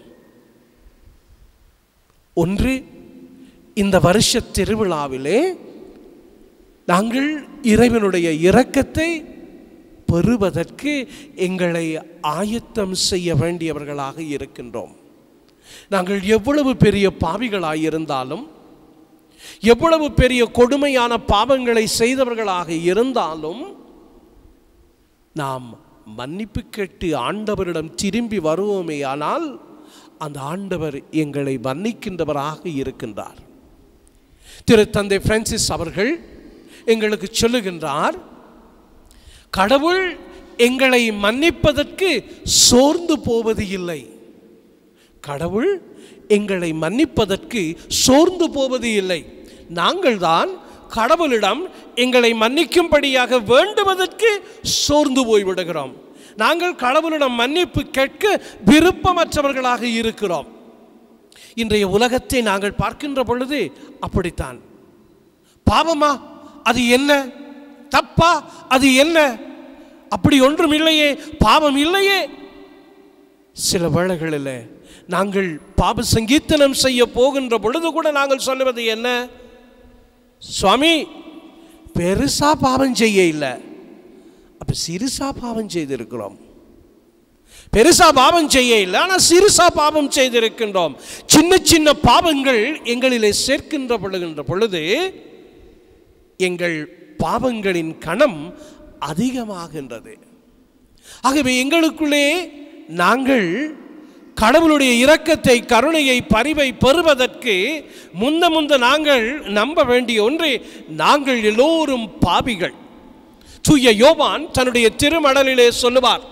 ஒன்று இந்த வருஷ திருவிழாவிலே நாங்கள் இறைவனுடைய இரக்கத்தை பெறுவதற்கு எங்களை ஆயத்தம் செய்ய வேண்டியவர்களாக இருக்கின்றோம் நாங்கள் எவ்வளவு பெரிய பாவிகளாயிருந்தாலும் எவ்வளவு பெரிய கொடுமையான பாவங்களை செய்தவர்களாக இருந்தாலும் நாம் மன்னிப்பு கேட்டு ஆண்டவரிடம் திரும்பி வருவோமே ஆனால் அந்த ஆண்டவர் எங்களை மன்னிக்கின்றவராக இருக்கின்றார் திரு தந்தை பிரான்சிஸ் அவர்கள் எங்களுக்கு சொல்லுகின்றார் கடவுள் எங்களை மன்னிப்பதற்கு சோர்ந்து போவது இல்லை கடவுள் எங்களை மன்னிப்பதற்கு சோர்ந்து போவது இல்லை நாங்கள் தான் கடவுளிடம் எங்களை மன்னிக்கும்படியாக வேண்டுவதற்கு சோர்ந்து போய்விடுகிறோம் நாங்கள் கடவுளிடம் மன்னிப்பு கேட்க விருப்பமற்றவர்களாக இருக்கிறோம் இன்றைய உலகத்தை நாங்கள் பார்க்கின்ற பொழுது அப்படித்தான் பாவமா அது என்ன தப்பா அது என்ன அப்படி ஒன்றும் இல்லையே பாவம் இல்லையே சில வேளைகளில் நாங்கள் பாப சங்கீர்த்தனம் செய்ய போகின்ற பொழுது கூட நாங்கள் சொல்லுவது என்ன சுவாமி பெருசா பாவம் செய்ய இல்லை அப்ப சிறுசா பாவம் செய்திருக்கிறோம் பெருசா பாவம் செய்ய இல்லை ஆனால் சிறுசா பாவம் செய்திருக்கின்றோம் சின்ன சின்ன பாவங்கள் எங்களிலே சேர்க்கின்ற பொழுகின்ற பொழுது எங்கள் பாவங்களின் கணம் அதிகமாகின்றது ஆகவே எங்களுக்குள்ளே நாங்கள் கடவுளுடைய இரக்கத்தை கருணையை பரிவை பெறுவதற்கு முந்த முந்த நாங்கள் நம்ப வேண்டிய ஒன்று நாங்கள் எல்லோரும் பாவிகள் தூய யோவான் தன்னுடைய திருமடலிலே சொல்லுவார்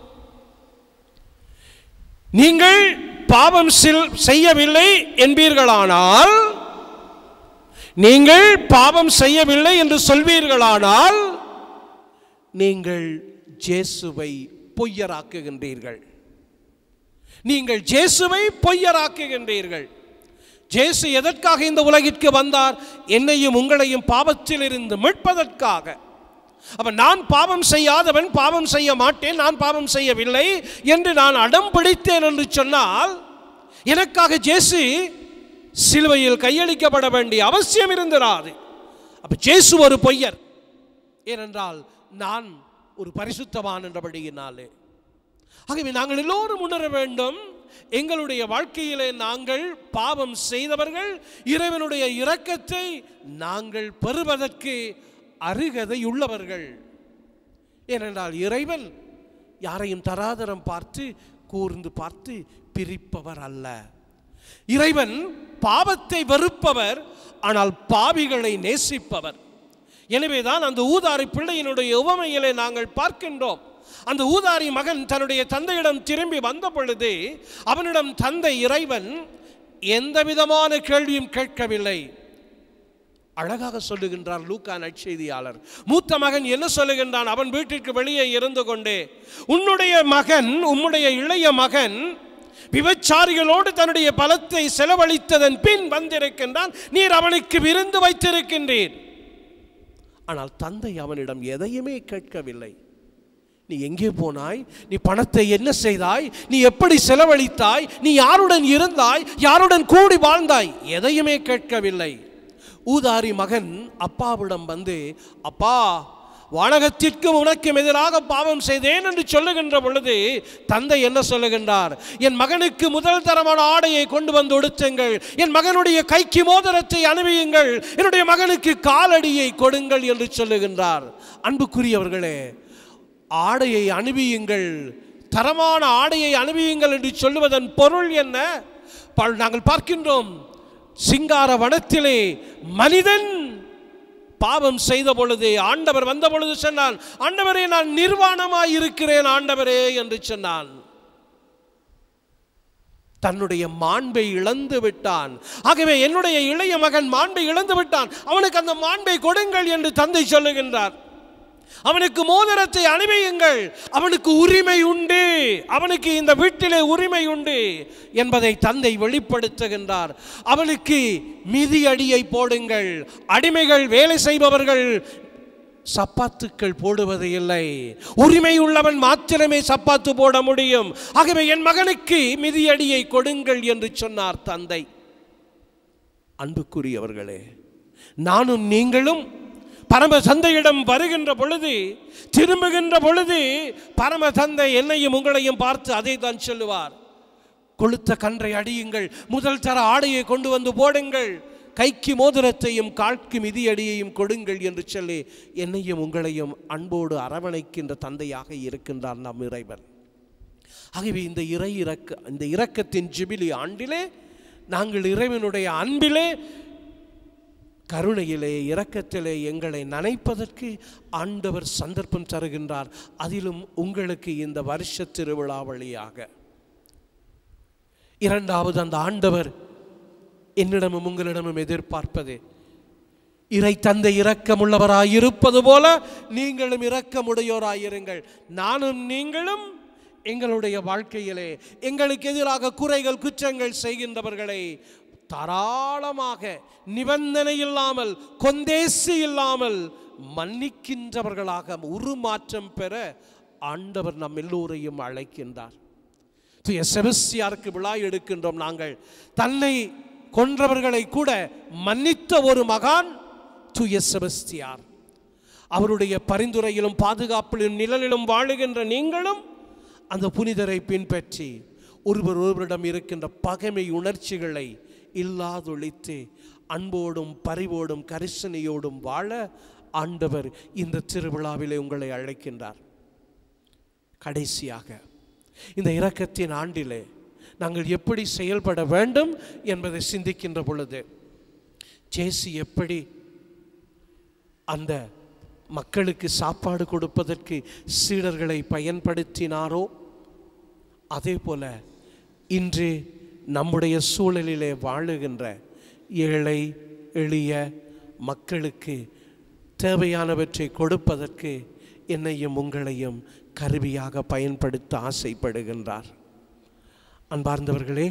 நீங்கள் பாவம் சில்- செய்யவில்லை என்பீர்களானால் நீங்கள் பாவம் செய்யவில்லை என்று சொல்வீர்களானால் நீங்கள் ஜேசுவை பொய்யராக்குகின்றீர்கள் நீங்கள் ஜேசுவை பொய்யராக்குகின்றீர்கள் ஜேசு எதற்காக இந்த உலகிற்கு வந்தார் என்னையும் உங்களையும் பாவத்தில் இருந்து மீட்பதற்காக அப்ப நான் பாவம் செய்யாதவன் பாவம் செய்ய மாட்டேன் நான் பாவம் செய்யவில்லை என்று நான் அடம் பிடித்தேன் என்று சொன்னால் எனக்காக ஜேசு சிலுவையில் கையளிக்கப்பட வேண்டிய அவசியம் இருந்திராது அப்ப ஜேசு ஒரு பொய்யர் ஏனென்றால் நான் ஒரு பரிசுத்தவான் என்றபடியினாலே ஆகவே நாங்கள் எல்லோரும் உணர வேண்டும் எங்களுடைய வாழ்க்கையிலே நாங்கள் பாவம் செய்தவர்கள் இறைவனுடைய இரக்கத்தை நாங்கள் பெறுவதற்கு அருகதை உள்ளவர்கள் ஏனென்றால் இறைவன் யாரையும் தராதரம் பார்த்து கூர்ந்து பார்த்து பிரிப்பவர் அல்ல இறைவன் பாவத்தை வெறுப்பவர் ஆனால் பாவிகளை நேசிப்பவர் எனவேதான் அந்த ஊதாரி பிள்ளையினுடைய உவமையிலே நாங்கள் பார்க்கின்றோம் அந்த ஊதாரி மகன் தன்னுடைய தந்தையிடம் திரும்பி வந்த பொழுது அவனிடம் தந்தை இறைவன் எந்த விதமான கேள்வியும் கேட்கவில்லை அழகாக சொல்லுகின்றார் லூக்கா நற்செய்தியாளர் மூத்த மகன் என்ன சொல்லுகின்றான் அவன் வீட்டிற்கு வெளியே இருந்து கொண்டே உன்னுடைய மகன் உம்முடைய இளைய மகன் விபச்சாரிகளோடு தன்னுடைய பலத்தை செலவழித்ததன் பின் வந்திருக்கின்றான் நீர் அவனுக்கு விருந்து வைத்திருக்கின்றீர் ஆனால் தந்தை அவனிடம் எதையுமே கேட்கவில்லை நீ எங்கே போனாய் நீ பணத்தை என்ன செய்தாய் நீ எப்படி செலவழித்தாய் நீ யாருடன் இருந்தாய் யாருடன் கூடி வாழ்ந்தாய் எதையுமே கேட்கவில்லை ஊதாரி மகன் அப்பாவிடம் வந்து அப்பா வானகத்திற்கும் உனக்கும் எதிராக பாவம் செய்தேன் என்று சொல்லுகின்ற பொழுது தந்தை என்ன சொல்லுகின்றார் என் மகனுக்கு முதல் தரமான ஆடையை கொண்டு வந்து உடுத்துங்கள் என் மகனுடைய கைக்கு மோதிரத்தை அணிவியுங்கள் என்னுடைய மகனுக்கு காலடியை கொடுங்கள் என்று சொல்லுகின்றார் அன்புக்குரியவர்களே ஆடையை அணிவியுங்கள் தரமான ஆடையை அணிவியுங்கள் என்று சொல்லுவதன் பொருள் என்ன பல்- நாங்கள் பார்க்கின்றோம் சிங்கார வனத்திலே மனிதன் பாவம் செய்த பொழுது ஆண்டவர் வந்த பொழுது சொன்னான் ஆண்டவரே நான் நிர்வாணமாய் இருக்கிறேன் ஆண்டவரே என்று சொன்னான் தன்னுடைய மாண்பை இழந்து விட்டான் ஆகவே என்னுடைய இளைய மகன் மாண்பை இழந்து விட்டான் அவனுக்கு அந்த மாண்பை கொடுங்கள் என்று தந்தை சொல்லுகின்றார் அவனுக்கு மோதிரத்தை அணிவியுங்கள் அவனுக்கு உரிமை உண்டு அவனுக்கு இந்த வீட்டிலே உரிமை உண்டு என்பதை தந்தை வெளிப்படுத்துகின்றார் அவனுக்கு மிதியடியை போடுங்கள் அடிமைகள் வேலை செய்பவர்கள் சப்பாத்துக்கள் போடுவது இல்லை உரிமை உள்ளவன் மாத்திரமே சப்பாத்து போட முடியும் ஆகவே என் மகனுக்கு மிதியடியை கொடுங்கள் என்று சொன்னார் தந்தை அன்புக்குரியவர்களே நானும் நீங்களும் பரம தந்தையிடம் வருகின்ற பொழுது திரும்புகின்ற பொழுது பரம தந்தை என்னையும் உங்களையும் பார்த்து அதை தான் சொல்லுவார் கொளுத்த கன்றை அடியுங்கள் முதல் தர ஆடையை கொண்டு வந்து போடுங்கள் கைக்கு மோதிரத்தையும் கால்க்கு மிதியடியையும் கொடுங்கள் என்று சொல்லி என்னையும் உங்களையும் அன்போடு அரவணைக்கின்ற தந்தையாக இருக்கின்றார் நம் இறைவன் ஆகவே இந்த இறை இறக்க இந்த இரக்கத்தின் ஜிபிலி ஆண்டிலே நாங்கள் இறைவனுடைய அன்பிலே கருணையிலே இரக்கத்திலே எங்களை நனைப்பதற்கு ஆண்டவர் சந்தர்ப்பம் தருகின்றார் அதிலும் உங்களுக்கு இந்த வருஷ திருவிழா வழியாக இரண்டாவது அந்த ஆண்டவர் என்னிடமும் உங்களிடமும் எதிர்பார்ப்பது இறை தந்தை இரக்கமுள்ளவராய் இருப்பது போல நீங்களும் இரக்கமுடையோராயிருங்கள் நானும் நீங்களும் எங்களுடைய வாழ்க்கையிலே எங்களுக்கு எதிராக குறைகள் குற்றங்கள் செய்கின்றவர்களை தாராளமாக நிபந்தனை இல்லாமல் கொந்தேசி இல்லாமல் மன்னிக்கின்றவர்களாக உருமாற்றம் பெற ஆண்டவர் நம் எல்லோரையும் அழைக்கின்றார் தூய செபஸ்தியாருக்கு விழா எடுக்கின்றோம் நாங்கள் தன்னை கொன்றவர்களை கூட மன்னித்த ஒரு மகான் தூய செபஸ்தியார் அவருடைய பரிந்துரையிலும் பாதுகாப்பிலும் நிழலிலும் வாழுகின்ற நீங்களும் அந்த புனிதரை பின்பற்றி ஒருவர் ஒருவரிடம் இருக்கின்ற பகைமை உணர்ச்சிகளை இல்லாதொழித்து அன்போடும் பரிவோடும் கரிசனையோடும் வாழ ஆண்டவர் இந்த திருவிழாவிலே உங்களை அழைக்கின்றார் கடைசியாக இந்த இரக்கத்தின் ஆண்டிலே நாங்கள் எப்படி செயல்பட வேண்டும் என்பதை சிந்திக்கின்ற பொழுது ஜேசு எப்படி அந்த மக்களுக்கு சாப்பாடு கொடுப்பதற்கு சீடர்களை பயன்படுத்தினாரோ அதே போல இன்று நம்முடைய சூழலிலே வாழுகின்ற ஏழை எளிய மக்களுக்கு தேவையானவற்றை கொடுப்பதற்கு என்னையும் உங்களையும் கருவியாக பயன்படுத்த ஆசைப்படுகின்றார் அன்பார்ந்தவர்களே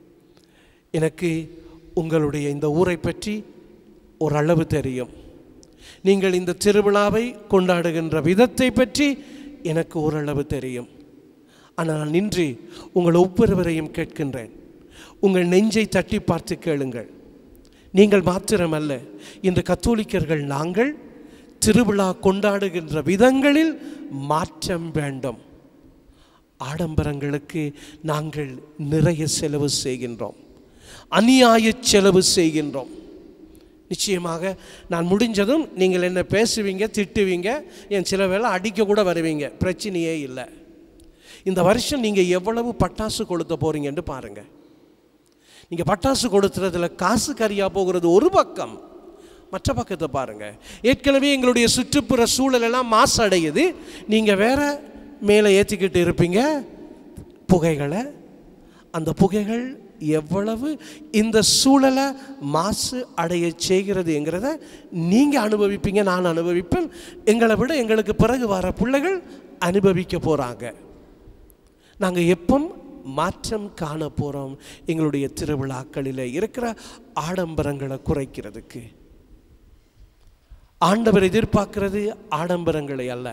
எனக்கு உங்களுடைய இந்த ஊரை பற்றி ஓரளவு தெரியும் நீங்கள் இந்த திருவிழாவை கொண்டாடுகின்ற விதத்தை பற்றி எனக்கு ஓரளவு தெரியும் ஆனால் நின்று உங்கள் ஒவ்வொருவரையும் கேட்கின்றேன் உங்கள் நெஞ்சை தட்டி பார்த்து கேளுங்கள் நீங்கள் மாத்திரமல்ல இந்த கத்தோலிக்கர்கள் நாங்கள் திருவிழா கொண்டாடுகின்ற விதங்களில் மாற்றம் வேண்டும் ஆடம்பரங்களுக்கு நாங்கள் நிறைய செலவு செய்கின்றோம் அநியாய செலவு செய்கின்றோம் நிச்சயமாக நான் முடிஞ்சதும் நீங்கள் என்ன பேசுவீங்க திட்டுவீங்க என் சில வேளை அடிக்க கூட வருவீங்க பிரச்சனையே இல்லை இந்த வருஷம் நீங்கள் எவ்வளவு பட்டாசு கொளுத்த போறீங்கன்னு பாருங்க நீங்கள் பட்டாசு கொளுத்துறதுல காசு கரியாக போகிறது ஒரு பக்கம் மற்ற பக்கத்தை பாருங்க ஏற்கனவே எங்களுடைய சுற்றுப்புற சூழல் எல்லாம் மாசடையுது நீங்கள் வேற மேலே ஏற்றிக்கிட்டு இருப்பீங்க புகைகளை அந்த புகைகள் எவ்வளவு இந்த சூழலை மாசு அடைய செய்கிறதுங்கிறத நீங்கள் அனுபவிப்பீங்க நான் அனுபவிப்பேன் எங்களை விட எங்களுக்கு பிறகு வர பிள்ளைகள் அனுபவிக்க போகிறாங்க நாங்கள் எப்போ மாற்றம் காண போகிறோம் எங்களுடைய திருவிழாக்களில் இருக்கிற ஆடம்பரங்களை குறைக்கிறதுக்கு ஆண்டவர் எதிர்பார்க்கிறது ஆடம்பரங்களை அல்ல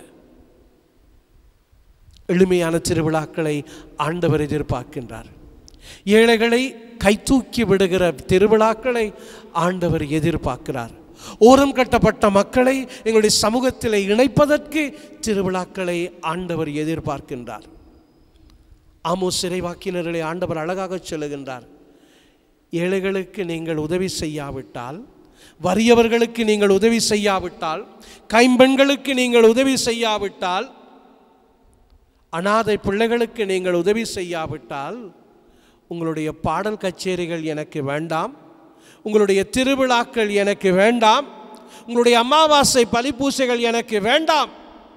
எளிமையான திருவிழாக்களை ஆண்டவர் எதிர்பார்க்கின்றார் ஏழைகளை கைதூக்கி விடுகிற திருவிழாக்களை ஆண்டவர் எதிர்பார்க்கிறார் ஓரம் கட்டப்பட்ட மக்களை எங்களுடைய சமூகத்தில் இணைப்பதற்கு திருவிழாக்களை ஆண்டவர் எதிர்பார்க்கின்றார் ஆமோ சிறைவாக்கினர்களை ஆண்டவர் அழகாக சொல்லுகின்றார் ஏழைகளுக்கு நீங்கள் உதவி செய்யாவிட்டால் வறியவர்களுக்கு நீங்கள் உதவி செய்யாவிட்டால் கைம்பெண்களுக்கு நீங்கள் உதவி செய்யாவிட்டால் அனாதை பிள்ளைகளுக்கு நீங்கள் உதவி செய்யாவிட்டால் உங்களுடைய பாடல் கச்சேரிகள் எனக்கு வேண்டாம் உங்களுடைய திருவிழாக்கள் எனக்கு வேண்டாம் உங்களுடைய அமாவாசை பலிப்பூசைகள் எனக்கு வேண்டாம்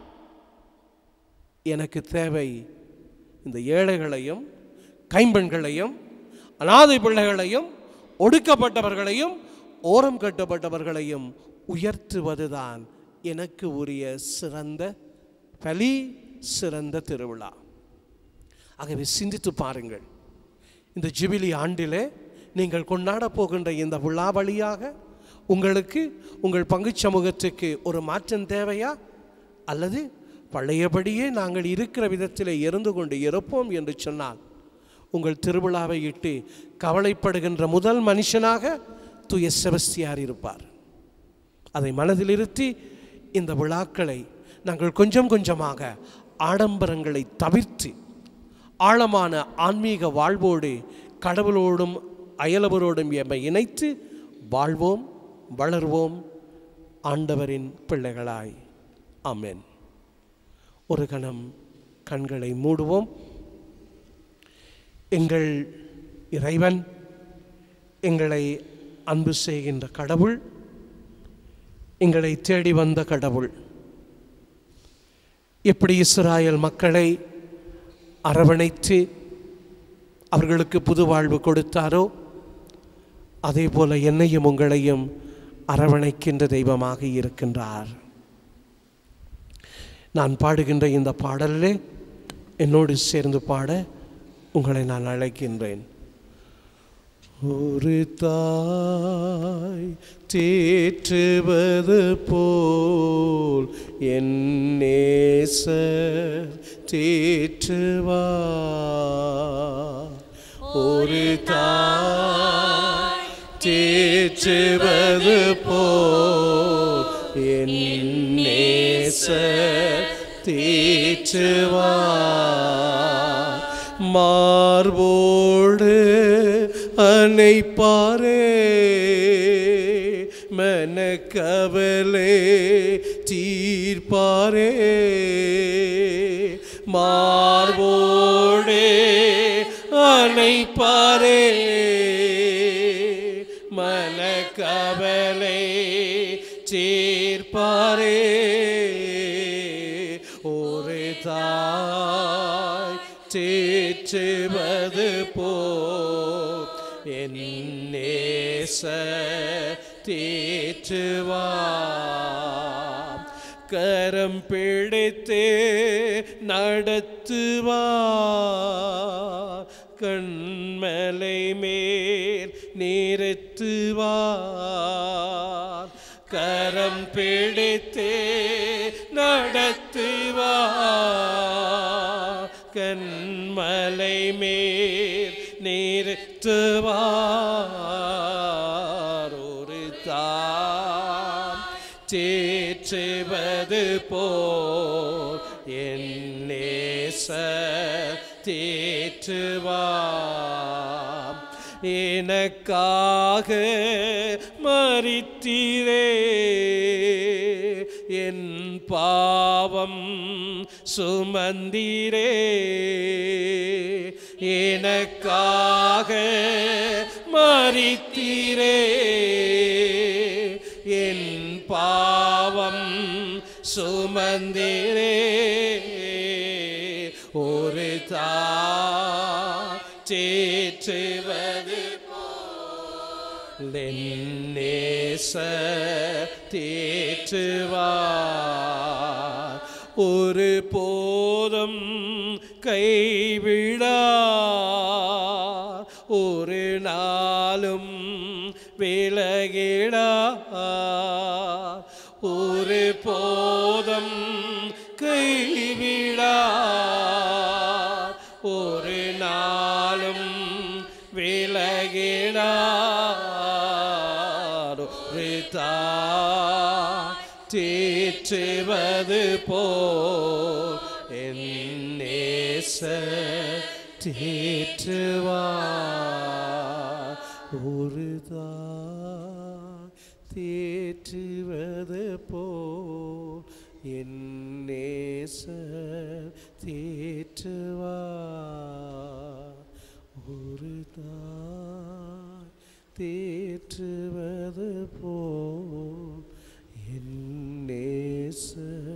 எனக்கு தேவை இந்த ஏழைகளையும் கைம்பெண்களையும் அனாதை பிள்ளைகளையும் ஒடுக்கப்பட்டவர்களையும் ஓரம் கட்டப்பட்டவர்களையும் உயர்த்துவதுதான் எனக்கு உரிய சிறந்த பலி சிறந்த திருவிழா ஆகவே சிந்தித்து பாருங்கள் இந்த ஜிபிலி ஆண்டிலே நீங்கள் கொண்டாட போகின்ற இந்த விழா வழியாக உங்களுக்கு உங்கள் பங்குச் சமூகத்துக்கு ஒரு மாற்றம் தேவையா அல்லது பழையபடியே நாங்கள் இருக்கிற விதத்தில் இருந்து கொண்டு இருப்போம் என்று சொன்னால் உங்கள் திருவிழாவை இட்டு கவலைப்படுகின்ற முதல் மனுஷனாக தூய செபஸ்தியார் இருப்பார் அதை மனதில் இருத்தி இந்த விழாக்களை நாங்கள் கொஞ்சம் கொஞ்சமாக ஆடம்பரங்களை தவிர்த்து ஆழமான ஆன்மீக வாழ்வோடு கடவுளோடும் அயலவரோடும் எம்மை இணைத்து வாழ்வோம் வளர்வோம் ஆண்டவரின் பிள்ளைகளாய் ஆமென் ஒரு கணம் கண்களை மூடுவோம் எங்கள் இறைவன் எங்களை அன்பு செய்கின்ற கடவுள் எங்களை தேடி வந்த கடவுள் எப்படி இஸ்ராயல் மக்களை அரவணைத்து அவர்களுக்கு புது வாழ்வு கொடுத்தாரோ அதே போல என்னையும் உங்களையும் அரவணைக்கின்ற தெய்வமாக இருக்கின்றார் நான் பாடுகின்ற இந்த பாடலிலே என்னோடு சேர்ந்து பாட உங்களை நான் அழைக்கின்றேன் ஒரு தாய் தேற்றுவது போல் என் நேசர் தேற்றுவார் ஒரு தாய் தேற்றுவது போல் என் நேசர் தேற்றுவார் மார்போடு அணைப்பாரே மனக்கவலே தீர்ப்பாரே மார்போடே அணைப்பாரே மனக்கவலை தீர்ப்பாரே ஒரு தாய் தேற்றுவது போ என் நேச தேற்றுவார் கரம் பிடித்து நடத்துவார் கண்மலை மேல் நிறுத்துவார் கரம் பிடித்து நடத்துவார் கண்மலை மேல் நிறுத்துவார் ஒரு தாம் தேற்றுவது போல் என் நேச தேற்றுவார் எனக்காக மறித்தீரே என் பாவம் சுமந்தீரே எனக்காக மறித்தீரே என் பாவம் சுமந்தீரே ஒரு தா தேற்றுவது லென்னேச தேற்றுவார் ஒரு போதும் கைவிடா ஒரு நாளும் விலகிடா ஒரு போதும் கைவிடா ஒரு நாளும் விலகிடார் ஒரு தாய் தேற்றுவது போல் என் நேச தேற்றுவார் ஒரு தாய் தேற்றுவது போல் என் நேச தேற்றுவார் ஒரு தாய் தேற்றுவது போல் என் நேச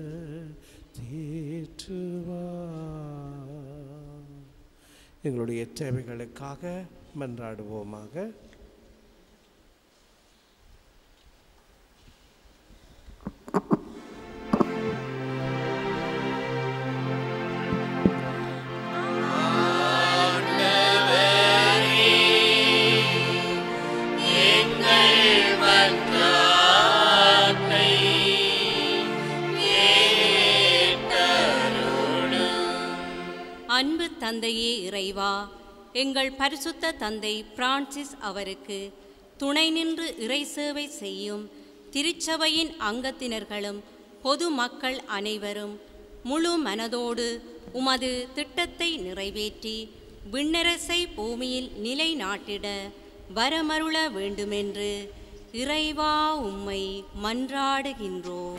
தேற்றுவார் எங்களுடைய தேவைகளுக்காக மன்றாடுவோமாக அன்பு தந்தையே இறைவா எங்கள் பரிசுத்த தந்தை பிரான்சிஸ் அவருக்கு துணை நின்று இறை சேவை செய்யும் திருச்சபையின் அங்கத்தினர்களும் பொது மக்கள் அனைவரும் முழு மனதோடு உமது திட்டத்தை நிறைவேற்றி விண்ணரசை பூமியில் நிலைநாட்டிட வரமருள வேண்டுமென்று இறைவா உம்மை மன்றாடுகின்றோம்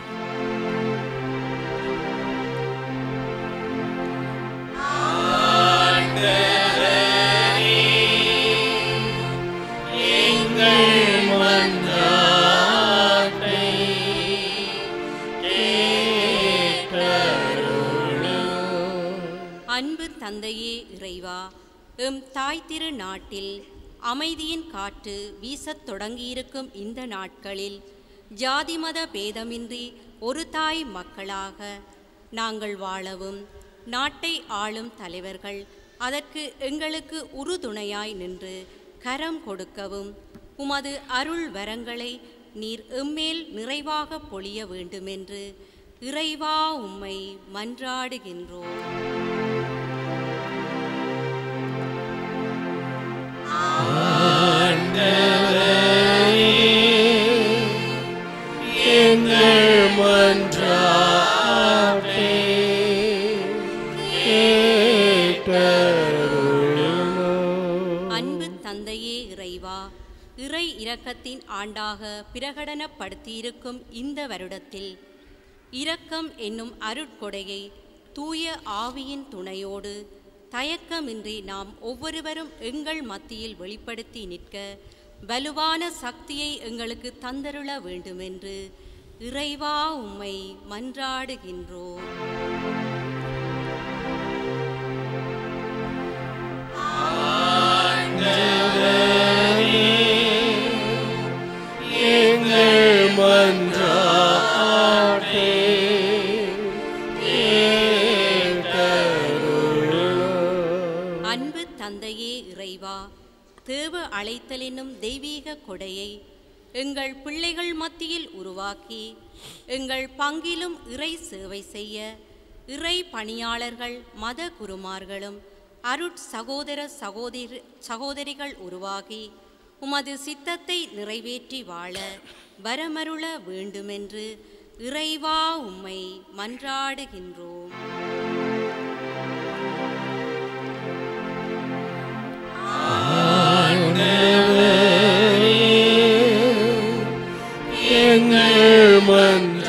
அன்பு தந்தையே இறைவா எம் தாய் திரு நாட்டில் அமைதியின் காற்று வீசத் தொடங்கியிருக்கும் இந்த நாட்களில் ஜாதி மத பேதமின்றி ஒரு தாய் மக்களாக நாங்கள் வாழவும் நாட்டை ஆளும் தலைவர்கள் அதற்கு எங்களுக்கு உறுதுணையாய் நின்று கரம் கொடுக்கவும் உமது அருள் வரங்களை நீர் எம்மேல் நிறைவாக பொழிய வேண்டுமென்று இறைவா உம்மை மன்றாடுகின்றோம் எங்கள் மன்றாட்டை கேட்டருளும். அன்பு தந்தையே இறைவா இறை இரக்கத்தின் ஆண்டாக பிரகடனப்படுத்தியிருக்கும் இந்த வருடத்தில் இரக்கம் என்னும் அருட்கொடையை தூய ஆவியின் துணையோடு தயக்கமின்றி நாம் ஒவ்வொருவரும் எங்கள் மத்தியில் வெளிப்படுத்தி நிற்க வலுவான சக்தியை எங்களுக்கு தந்தருள வேண்டுமென்று இறைவா உம்மை மன்றாடுகின்றோம் எங்கள் மன்றாட்டை கேட்டருளும். அன்பு தந்தையே இறைவா தேவ அழைத்தல் என்னும் தெய்வீக கொடையை எங்கள் பிள்ளைகள் மத்தியில் உருவாக்கி எங்கள் பங்கிலும் இறை சேவை செய்ய இறை பணியாளர்கள் மத குருமார்களும் அருட் சகோதர சகோதரி சகோதரிகள் உருவாகி உமது சித்தத்தை நிறைவேற்றி வாழ வரமருள வேண்டுமென்று இறைவா உம்மை மன்றாடுகின்றோம் எங்கள் மன்றாட்டை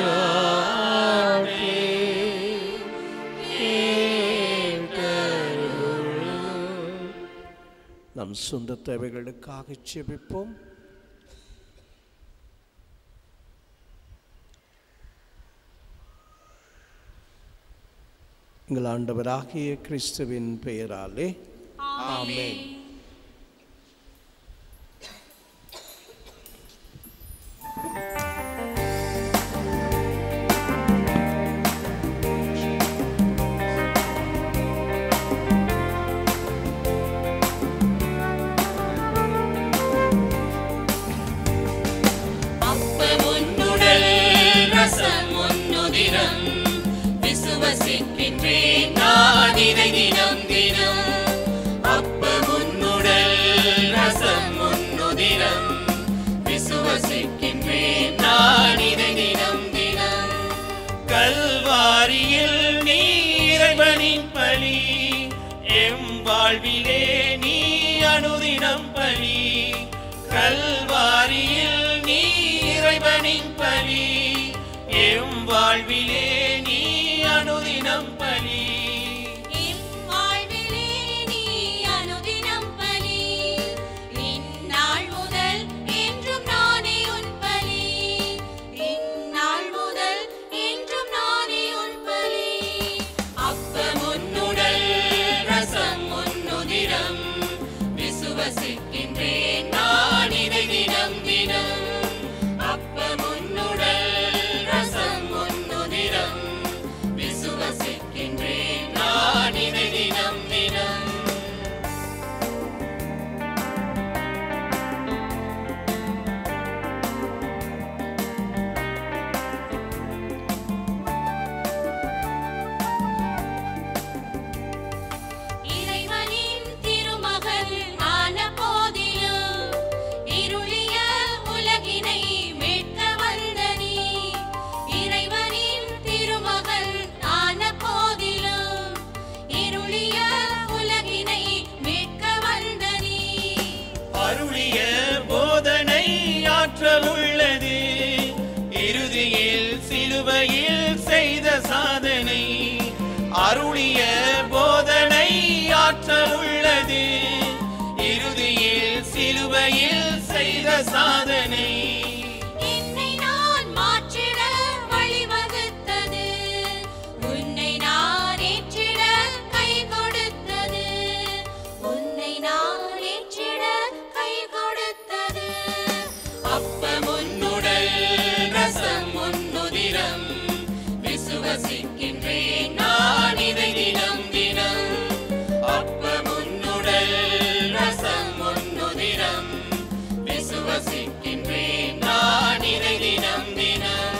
கேட்டருளும். நம் சொந்த தேவைகளுக்காக செபிப்போம் எங்கள் ஆண்டவராகிய கிறிஸ்துவின் பெயராலே ஆமென் விசுவசிக்கின்றேன் நான் இதை தினம் தினம் அப்பம் உன்னுடல் ரசம் உன்னுதிரம் விசுவசிக்கின்றேன் நான் இதை தினம் தினம் கல்வாரியில் நீ இறைவனின் பலி எம் வாழ்விலே நீ அனுதினம் பலி கல்வாரியில் நீ இறைவனின் பலி எம் வாழ்விலே நீ அனுதினம் பலி வாழ்விலே நீ அனுதினம் பலி இந்நாள் முதல் என்றும் நானே உன் பலி இந்நாள் முதல் என்றும் நானே உன் பலி அப்பம் உன்னுடல் ரசம் உன்னுதிரம் விசுவசிக்கின்றேன் நான் இதை தினம் தினம் அப்பம் உன்னுடல் ரசம் உன்னுதிரம் விசுவசிக்கின்றேன் நான் இதை தினம் தினம் இறைவனின் திருமகள் ஆன போதிலும் இருளிய உலகினை மீட்க வந்த நீ இறைவனின் திருமகள் ஆன போதிலும் இருளிய உலகினை மீட்க வந்த நீ அருளிய போதனை ஆற்றல் உள்ளது இறுதியில் சிலுவையில் செய்த சாதனை அருளிய போதனை ஆற்றல் உள்ளது இறுதியில் சிலுவையில் செய்த சாதனை என்னை நான் மாற்றிட வழிவகுத்தது உன்னை நான் ஏற்றிட கை கொடுத்தது உன்னை நான் ஏற்றிட கை கொடுத்தது அப்பம் உன்னுடல் ரசம் உன்னுதிரம் விசுவசிக்கின்றேன் நான் இதை தினம் தினம் அப்பம் உன்னுடல் ரசம் உன்னுதிரம் விசுவசிக்கின்றேன் நான் இதை தினம் தினம்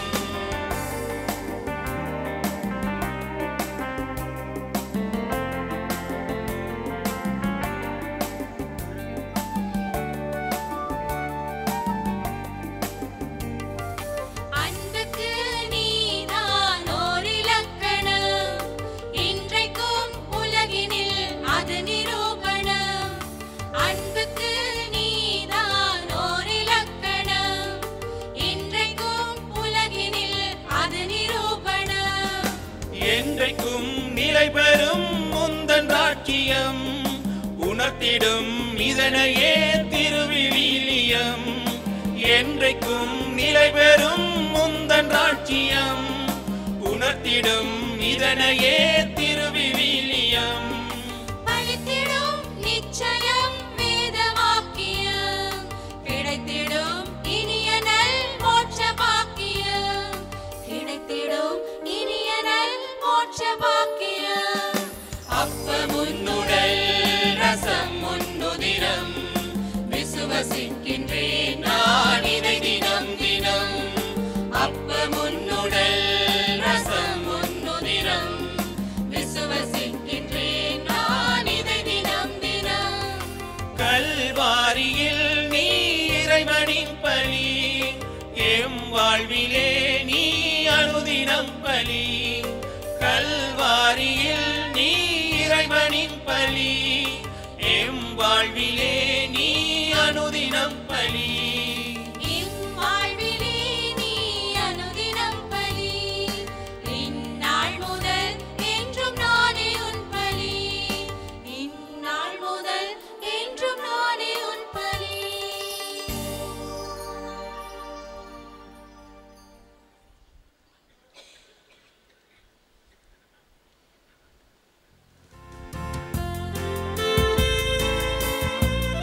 அன்புக்கு நீதான் ஓர் இலக்கணம் இன்றைக்கும் உலகினில் அது நிரூபணம் அன்புக்கு நீதான் ஓர் இலக்கணம் இன்றைக்கும் உலகினில் அது நிரூபணம் என்றைக்கும் நிலை பெறும் முந்தன் ராட்சியம் உணர்த்திடும் இதனையே திருவிவிலியம் என்றைக்கும் நிலை பெறும் முந்தன் ராட்சியம் உணர்த்திடும் இதனையே திருவிவிலியம் பழித்திடும் நிச்சயம் வேத வாக்கியம் கிடைத்திடும் இனிய நல் மோட்ச பாக்கியம் கிடைத்திடும் இனிய நல் மோட்ச பாக்கியம் அப்பம் உன்னுடல் ரசம் உன்னுதிரம் விசுவசிக்கின்றேன் நான் இதை தினம் தினம் அப்பம் உன்னுடல் ரசம் உன்னுதிரம் விசுவசிக்கின்றேன் நான் இதை தினம் தினம் கல்வாரியில் நீ இறைவனின் பலி எம் வாழ்விலே நீ அனுதினம் பலி கல்வாரியில் நீ இறைவனின் பலி எம் வாழ்விலே நீ அனுதினம் பலி இம்மாழ்விலே நீ அனுதினம் பலி இந்நாள் முதல் என்றும் நானே உன் பலி இந்நாள் முதல் என்றும் நானே உன் பலி அப்பம்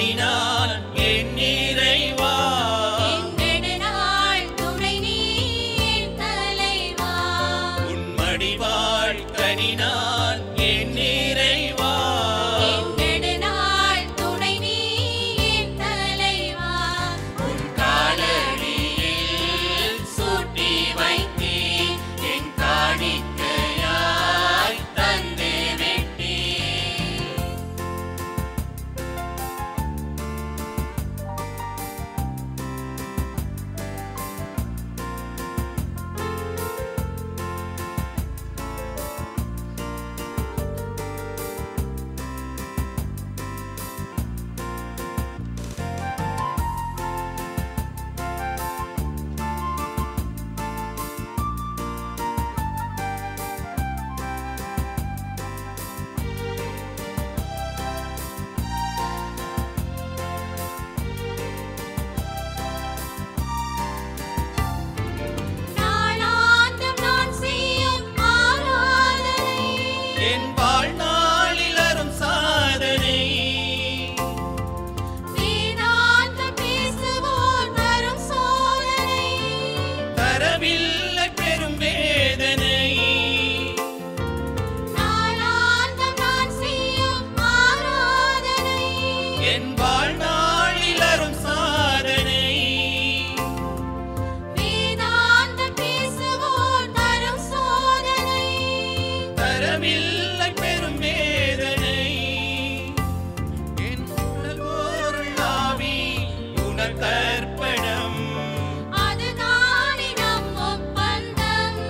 கனினான் என் நிறைவா எங்கெடுநாள் துணை நீ என் தலைவா உன்மடிவாள் கனினான் என் நிறைவா எங்கெடுநாள் துணை நீ என் தலைவா உன் காலடியில் சூட்டி வைத்தேன் என் காணிக்கையாய் தந்தே விட்டேன் நாளாந்தம் நான் செய்யும் ஆராதனை என் வாழ்நாளில் அரும் சாதனை வேதாந்தம் பேசுவோர் வரும் சோதனை தரவில்லை பெரும் வேதனை நாளாந்தம் நான் செய்யும் ஆராதனை என் வாழ்நாளில் அரும் சாதனை வேதாந்தம் பேசுவோர் வரும் சோதனை தரவில்லை பெரும் வேதனை என் பொருள் ஆவி உனக்கர்ப்பணம் அதுதானே நம் ஒப்பந்தம்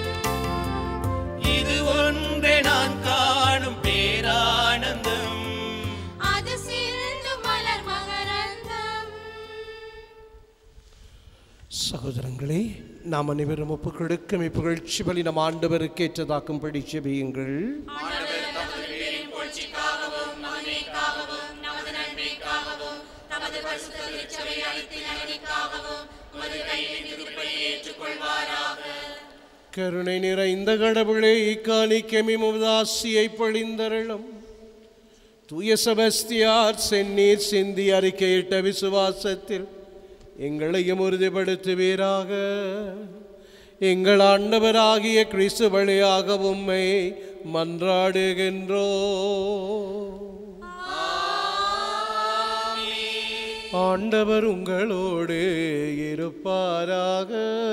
இது ஒன்றே நான் காணும் பேரானந்தம் அது சிந்து மலர் மகரந்தம் சகோதரங்களே நாம் அனைவரும் ஒப்பு கொடுக்கும் இப்புகழ்ச்சி பலி நம் ஆண்டவருக்கு ஏற்றதாக்கும்படி செபியுங்கள் கருணை நிறைந்த கடவுளே இக்காணிக்கமி முதாசியை பொழிந்தருளும் தூய செபஸ்தியார் செந்நீர் சிந்தி அறிக்கையிட்ட விசுவாசத்தில் எங்களையும் உறுதிப்படுத்துவீராக எங்கள் ஆண்டவராகிய கிறிஸ்து வழியாக உம்மை மன்றாடுகின்றோ ஆண்டவர் உங்களோடு இருப்பாராக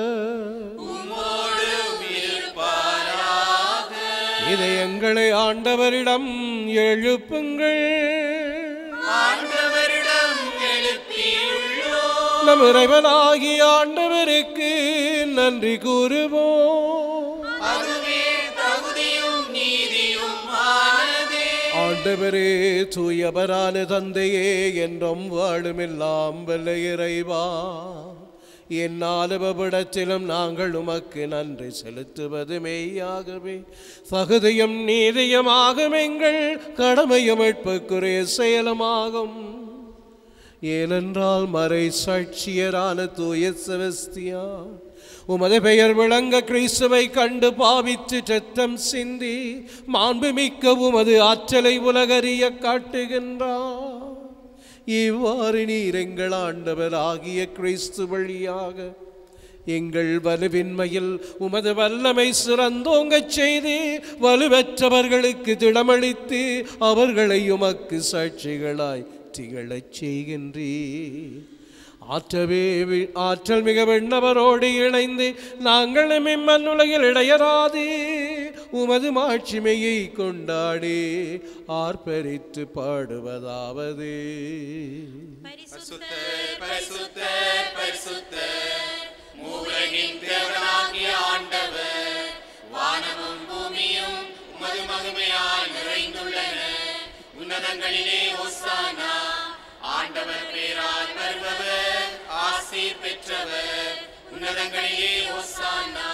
இதை எங்களை ஆண்டவரிடம் எழுப்புங்கள் ஆண்டவரிடம் எழுப்பியுள்ளோம் நம் இறைவனாகிய ஆண்டவருக்கு நன்றி கூறுவோம் அதுவே தகுதியும் நீதியும் ஆனதே ஆண்டவரே தூயவரான தந்தையே என்றும் வாழுமெல்லாம் வல்ல இறைவா என்னாலுபடத்திலும் நாங்கள் உமக்கு நன்றி செலுத்துவது மெய்யாகவே தகுதியும் நீதியுமாகும் எங்கள் கடமையும் மீட்புக்குரிய செயலுமாகும் ஏனென்றால் மறை சாட்சியரான தூய செவஸ்தியா உமது பெயர் விளங்க கிறிஸ்துவை கண்டு பாவித்து ரத்தம் சிந்தி மாண்புமிக்க உமது ஆற்றலை உலகறிய காட்டுகின்றார் இவ்வாறு நீர் எங்கள் ஆண்டவர் ஆகிய கிறிஸ்து வழியாக எங்கள் வலுவின்மையில் உமது வல்லமை சிறந்தோங்கச் செய்து வலுவற்றவர்களுக்கு திடமளித்து அவர்களை உமக்கு சாட்சிகளாய் திகழச் செய்கின்றீர் ஆற்றவே வி- ஆற்றல் மிக வெண்ணவரோடு இணைந்து நாங்கள் இம்மண்ணுலகில் இடையராது உமது மாட்சிமையை கொண்டாடி ஆர்ப்பரித்து பாடுவதாவது பரிசுத்தர் பரிசுத்தர் பரிசுத்தர் மூலகின் தேவனாகிய ஆண்டவர் வானமும் பூமியும் உமது மகிமையால் நிறைந்துள்ளன உன்னதங்களிலே ஓசானா ஆண்டவர் பேரால் வருபவர் ஆசீர் பெற்றவர் உன்னதங்களிலே ஓசானா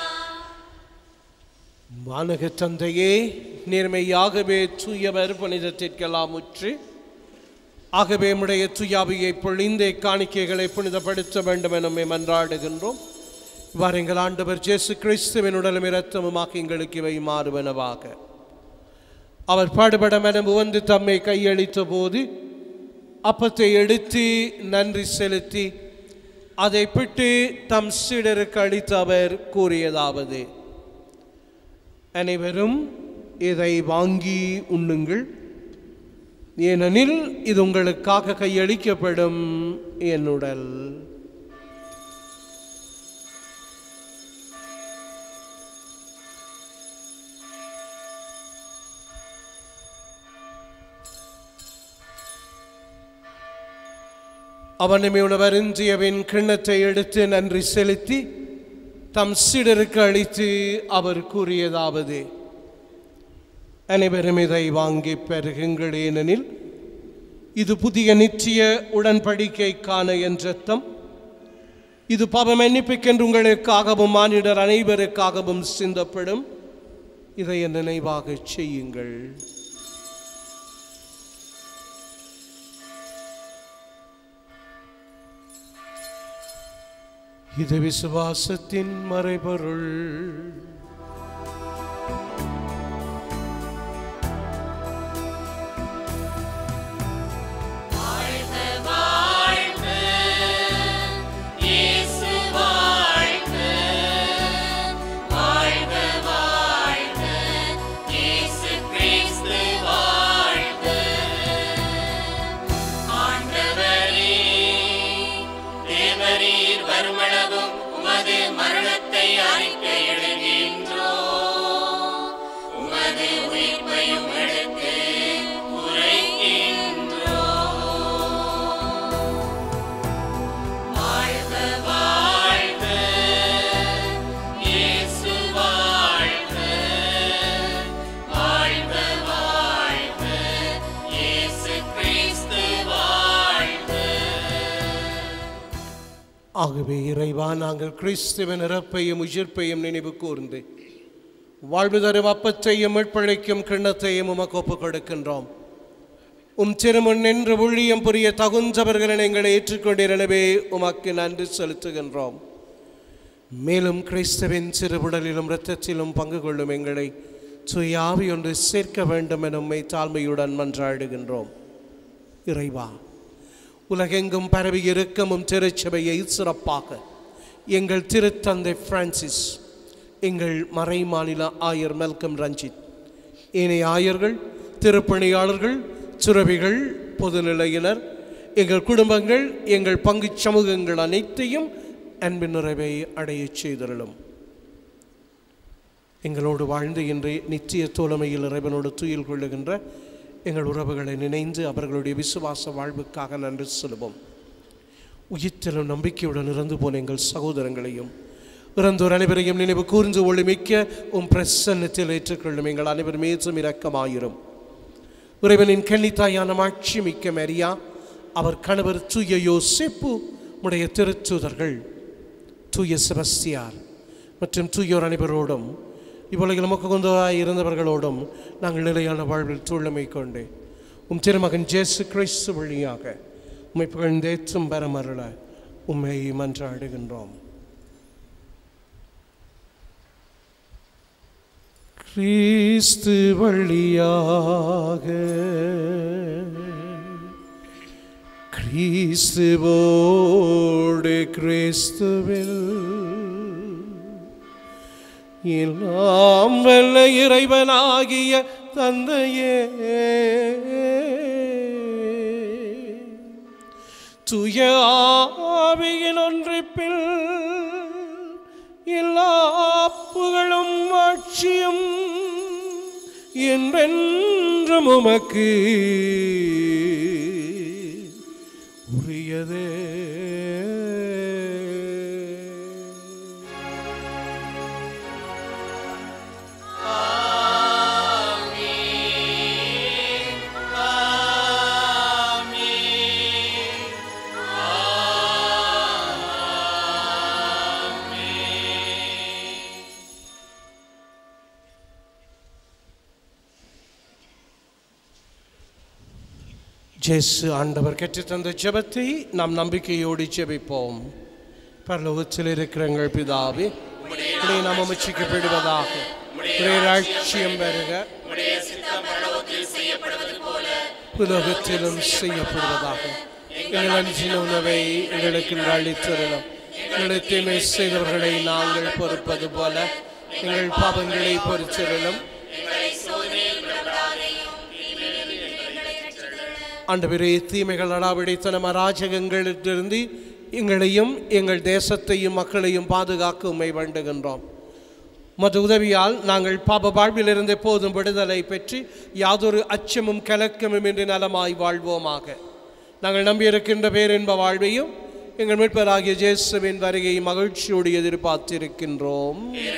வானக தந்தையே நேர்மையாகவே தூயவர் புனிதத்திற்கெல்லாம் உற்று ஆகவே உம்முடைய துயாவியை பொழிந்த காணிக்கைகளை புனிதப்படுத்த வேண்டும் என நம்மை மன்றாடுகின்றோம் இவ்வாறு எங்கள் ஆண்டவர் ஜேசு கிறிஸ்துவின் உடலும் இரத்தமுமாக எங்களுக்கு இவை மாறுவனவாக அவர் பாடுபட மனம் வந்து தம்மை கையளித்த போது அப்பத்தை எடுத்து நன்றி செலுத்தி அதை பிட்டு தம் சீடருக்கு அளித்து அவர் கூறியதாவது அனைவரும் இதை வாங்கி உண்ணுங்கள் ஏனெனில் இது உங்களுக்காக கையளிக்கப்படும் என் உடல் அவனுமே உணவருந்தியவின் கிண்ணத்தை எடுத்து நன்றி செலுத்தி தம் சீடருக்கு அளித்து அவர் கூறியதாவது அனைவரும் இதை வாங்கி பெறுகுங்கள் ஏனெனில் இது புதிய நிச்சய உடன்படிக்கைக்கான என் ரத்தம் இது பாவ மன்னிப்புக்கென்று உங்களுக்காகவும் மானிடர் அனைவருக்காகவும் சிந்தப்படும் இதை என் நினைவாக செய்யுங்கள் இது விசுவாசத்தின் மறைபொருள் இயேசு வாழ்க வாழ்க வாழ்க இயேசு கிறிஸ்து வாழ்க ஆண்டவரே தேவரீர் வருமளவும் உமது மரணத்தை அறிக்கையிடுகின்றோ உமது உயிர்ப்பையும் எடுத்து உரைக்கின்றோ வாழ்க வாழ்க இயேசு வாழ்க வாழ்க வாழ்க இயேசு கிறிஸ்து வாழ்க ஆகவே இறைவா நாங்கள் கிறிஸ்துவின் இறப்பையும் உயிர்ப்பையும் நினைவு கூர்ந்து வாழ்வு தரும் அப்பத்தையும் மீட்பழைக்கும் கிண்ணத்தையும் உமக்கு ஒப்புக் கொடுக்கின்றோம் உம் திருமுன் நின்று ஊழியம் புரிய தகுந்தவர்களை நீங்கள் ஏற்றுக்கொண்டீர் எனவே உமக்கு நன்றி செலுத்துகின்றோம் மேலும் கிறிஸ்துவின் சிறுபுடலிலும் இரத்தத்திலும் பங்கு கொள்ளும் எங்களை சுயாவி ஒன்று சேர்க்க வேண்டும் என உம்மை தாழ்மையுடன் மன்றாடுகின்றோம் இறைவா உலகெங்கும் பரவி இருக்கமும் திருச்சபையை சிறப்பாக எங்கள் திருத்தந்தை பிரான்சிஸ் எங்கள் மறை மாநில ஆயர் மெல்கம் ரஞ்சித் ஏனைய ஆயர்கள் திருப்பணியாளர்கள் சுரபிகள் பொதுநிலையினர் எங்கள் குடும்பங்கள் எங்கள் பங்குச் சமூகங்கள் அனைத்தையும் அன்பின் நிறைவை அடையச் செய்தருளும் எங்களோடு வாழ்ந்து இன்று நித்திய தோழமையில் இறைவனோடு துயில் கொள்ளுகின்ற எங்கள் உறவுகளை நினைந்து அவர்களுடைய விசுவாச வாழ்வுக்காக நன்றி சொல்லுவோம் உயிர்த்தலும் நம்பிக்கையுடன் இறந்து போன எங்கள் சகோதரங்களையும் இறந்தோர் அனைவரையும் நினைவு கூர்ந்து ஒளிமிக்க உம் பிரசன்னத்தில் ஏற்றுக்கொள்ளும் எங்கள் அனைவர் மீதும் இரக்கமாயிரும் இறைவனின் கன்னித்தாயான மாட்சி மிக்க மரியா அவர் கணவர் தூய யோசேப்பு உடைய திருத்தூதர்கள் தூய செபஸ்தியார் மற்றும் தூயோர் அனைவரோடும் இவ்வுலகில் நமக்கு கொண்டதாய் இருந்தவர்களோடும் நாங்கள் நிலையான வாழ்வில் தூழமை கொண்டு உம் திருமகன் ஜேசு கிறிஸ்து வழியாக உம்மை புகழ்ந்தேற்றும் பெறமருள உம்மை மன்றாடுகின்றோம் கிறிஸ்து வழியாக கிறிஸ்துவோடு கிறிஸ்துவில் எல்லாம் வல்ல இறைவனாகிய தந்தையே துய ஆவியின் ஒன்றிப்பில் எல்லா புகழும் ஆட்சியும் என்றென்றும் உமக்கு உரியதே ஜேசு ஆண்டவர் கற்றுத்தந்த ஜெபத்தை நாம் நம்பிக்கையோடு ஜெபிப்போம் பரலோகத்தில் இருக்கிற எங்கள் பிதாவே உடைய நாம் அமைச்சிக்கப்படுவதாக உடைய ராட்சியம் வருக உடைய சித்தம் பரலோகத்தில் செய்யப்படுவது போல உலகத்திலும் செய்யப்படுவதாக எங்கள் அன்றின உணவை எங்களுக்கு இன்று அளித்தருளும் எங்களை தீமை செய்தவர்களை நாங்கள் பொறுப்பது போல எங்கள் பாவங்களை பொறுத்தருளும் ஆண்டவரே தீமைகள் அடாவிடைத்தனம் அராஜகங்களிலிருந்து எங்களையும் எங்கள் தேசத்தையும் மக்களையும் பாதுகாக்க உண்மை வேண்டுகின்றோம் மது உதவியால் நாங்கள் பாப வாழ்விலிருந்து எப்போதும் விடுதலை பெற்று யாதொரு அச்சமும் கலக்கமும் இன்றி நலமாய் வாழ்வோமாக நாங்கள் நம்பியிருக்கின்ற பேரின்ப வாழ்வையும் எங்கள் மீட்பராகிய ஜேசுவின் வருகையை மகிழ்ச்சியோடு எதிர்பார்த்திருக்கின்றோம்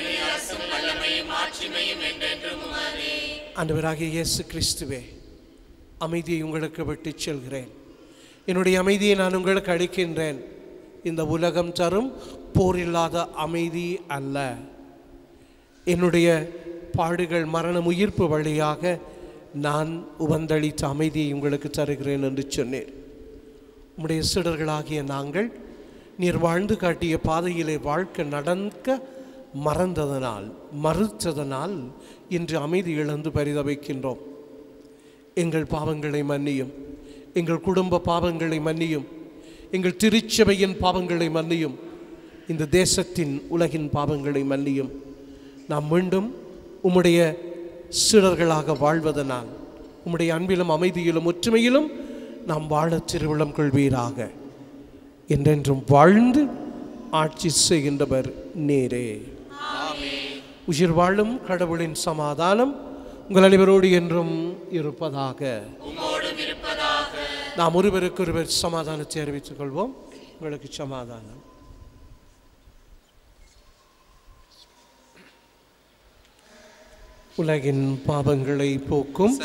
ஆண்டவராகிய இயேசு கிறிஸ்துவே அமைதியை உங்களுக்கு விட்டுச் செல்கிறேன் என்னுடைய அமைதியை நான் உங்களுக்கு அளிக்கின்றேன் இந்த உலகம் தரும் போரில்லாத அமைதி அல்ல என்னுடைய பாடுகள் மரணம் உயிர்ப்பு வழியாக நான் உவந்தளித்த அமைதியை உங்களுக்கு தருகிறேன் என்று சொன்னேன் உம்முடைய சீடர்களாகிய நாங்கள் நீர் வாழ்ந்து காட்டிய பாதையிலே வாழ்க்கை நடக்க மறந்ததனால் மறுத்ததனால் இன்று அமைதி இழந்து பரிதவிக்கின்றோம் எங்கள் பாவங்களை மன்னியும் எங்கள் குடும்ப பாவங்களை மன்னியும் எங்கள் திருச்சபையின் பாவங்களை மன்னியும் இந்த தேசத்தின் உலகின் பாவங்களை மன்னியும் நாம் மீண்டும் உம்முடைய சீடர்களாக வாழ்வதனால் உம்முடைய அன்பிலும் அமைதியிலும் ஒற்றுமையிலும் நாம் வாழ திருவிழம் கொள்வீராக என்றென்றும் வாழ்ந்து ஆட்சி செய்கின்றவர் நேரே உயிர் வாழும் கடவுளின் சமாதானம் உங்கள் அனைவரோடு என்றும் இருப்பதாக நாம் ஒருவருக்கொருவர் சமாதானத்தை அறிவித்துக் கொள்வோம் உங்களுக்கு சமாதானம் உலகின் பாவங்களை போக்கும்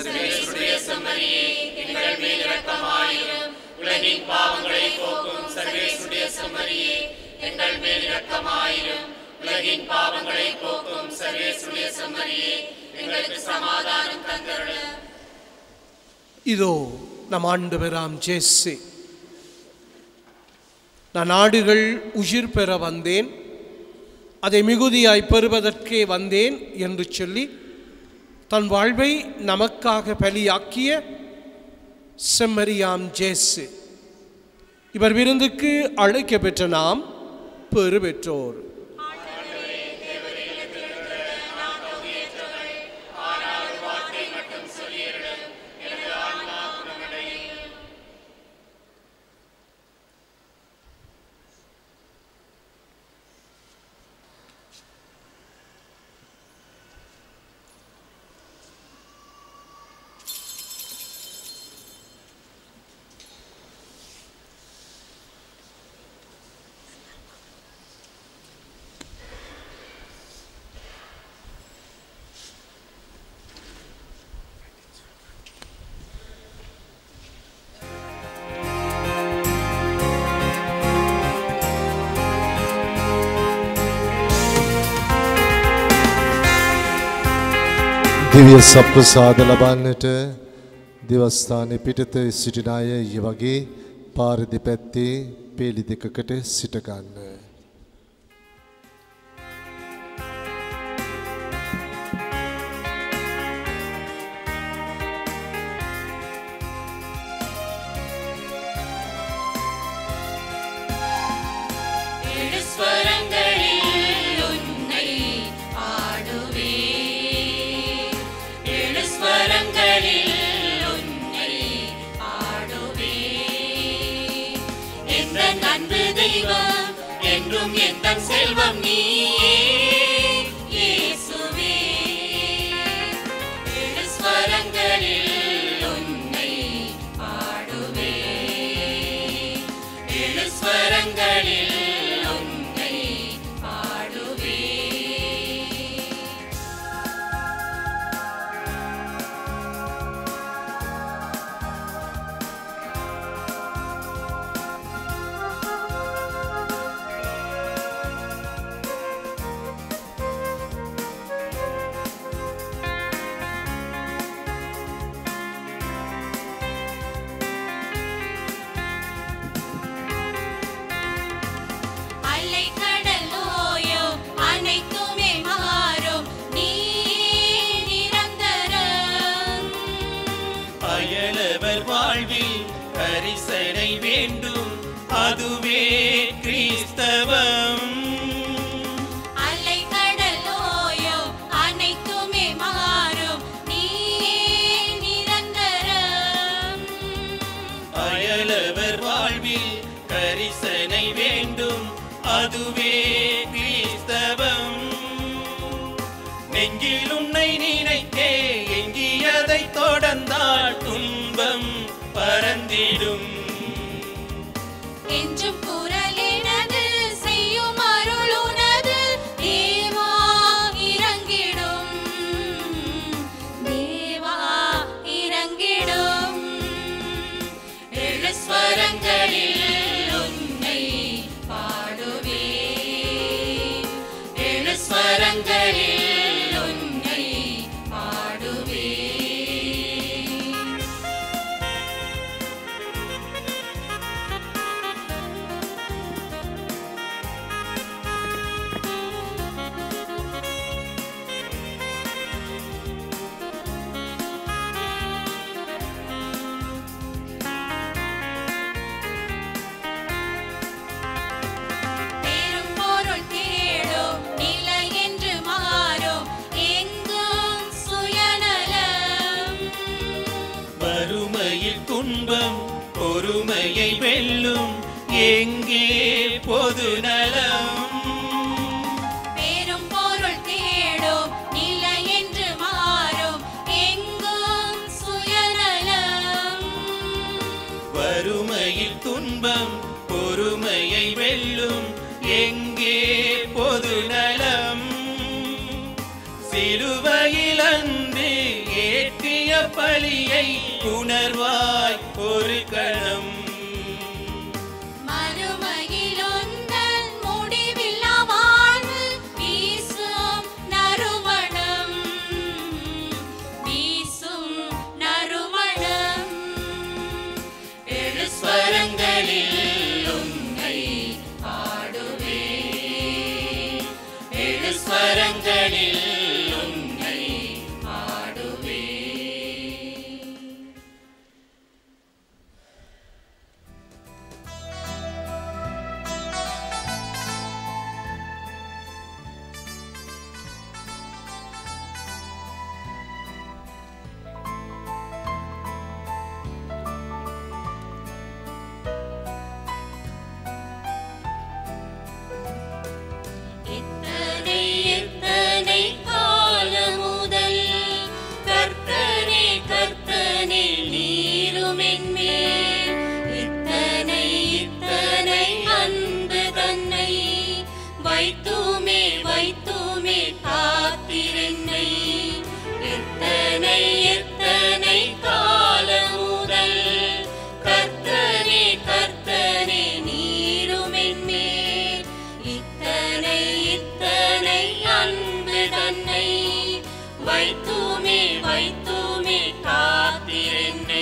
உலகின் பாவங்களை போக்கும் சர்வேசுடைய சமரியே எங்கள் மேல் இரக்கமாயிரும் உலகின் பாவங்களை போக்கும் சர்வேசுடைய சமரியே எங்களுக்கு சமாதானம் தந்தருளும் இதோ நம் ஆண்டவராம் ஜேசு நான் நாடுகள் உயிர் பெற வந்தேன் அதை மிகுதியாய் பெறுவதற்கே வந்தேன் என்று சொல்லி தன் வாழ்வை நமக்காக பலியாக்கிய செம்மறியாம் ஜேசு இவர் விருந்துக்கு அழைக்க பெற்ற நாம் பெறு பெற்றோர் දිව්‍ය සප්‍රසාද ලබන්නට දෙවස්ථානය පිටත සිටින අය ඊ වගේ පාර දෙපැත්තේ පේලි දෙකකට සිටගන්න. எழுஸ்வரங்களில் உன்னை பாடுவே எழுஸ்வரங்களில் உன்னை பாடுவே எந்த அன்பு தெய்வம் என்றும் எந்த செல்வம் நீயே இயேசுவே எழுஸ்வரங்களில் உன்னை பாடுவே எழுஸ்வரங்களில் உன்னை பாடுவே அதுவே கிறிஸ்தவம் அலைக்கடலோயோ அனைத்துமே மாறும் நீயே நிரந்தரம் அயலவர் வாழ்வில் கரிசனை வேண்டும் அதுவே கிறிஸ்தவம் நெஞ்சில் உன்னை நினைத்தே எங்கியதை தொடர்ந்தால் துன்பம் பறந்திடும் என்றும் குரலினது செய்யும் அருளுனது தேவா இறங்கிடும் தேவா இறங்கிடும் ஏழு ஸ்வரங்களில் உன்னை பாடுவே ஏழு ஸ்வரங்களில் உன்னை பாடுவே பெரும் பொருள் தேடும் நிலை என்று மாறும் எங்கும் சுயநலம் வறுமையில் துன்பம் பொறுமையை வெல்லும் எங்கே பொது நலம் பெரும் பொருள் தேடும் நிலை என்று மாறும் எங்கும் சுயநலம் வறுமையில் துன்பம் பொறுமையை வெல்லும் எங்கே பொது நலம் சிலுவையில் அன்று ஏற்றிய பலியை உணர்வாய் ஒரு கணம் மறுமையில் உந்தன் முடிவில்லா வாழ்வு வீசும் நறுமணம் வீசும் நறுமணம் ஏழு ஸ்வரங்களில் உன்னை பாடுவே ஏழு ஸ்வரங்களில் உன்னை பாடுவே எத்தனை எத்தனை காலம் முதல் கர்த்தனே கர்த்தனே நீரும் என்மேல் இத்தனை இத்தனை அன்பு தன்னை வைத்துமே வைத்துமே காத்திருந்தை எத்தனை எத்தனை காலம் முதல் கர்த்தனே கர்த்தனே நீரும் என்மேல் இத்தனை இத்தனை அன்பு தன்னை வைத்துமே வைத்துமே காத்திருந்தை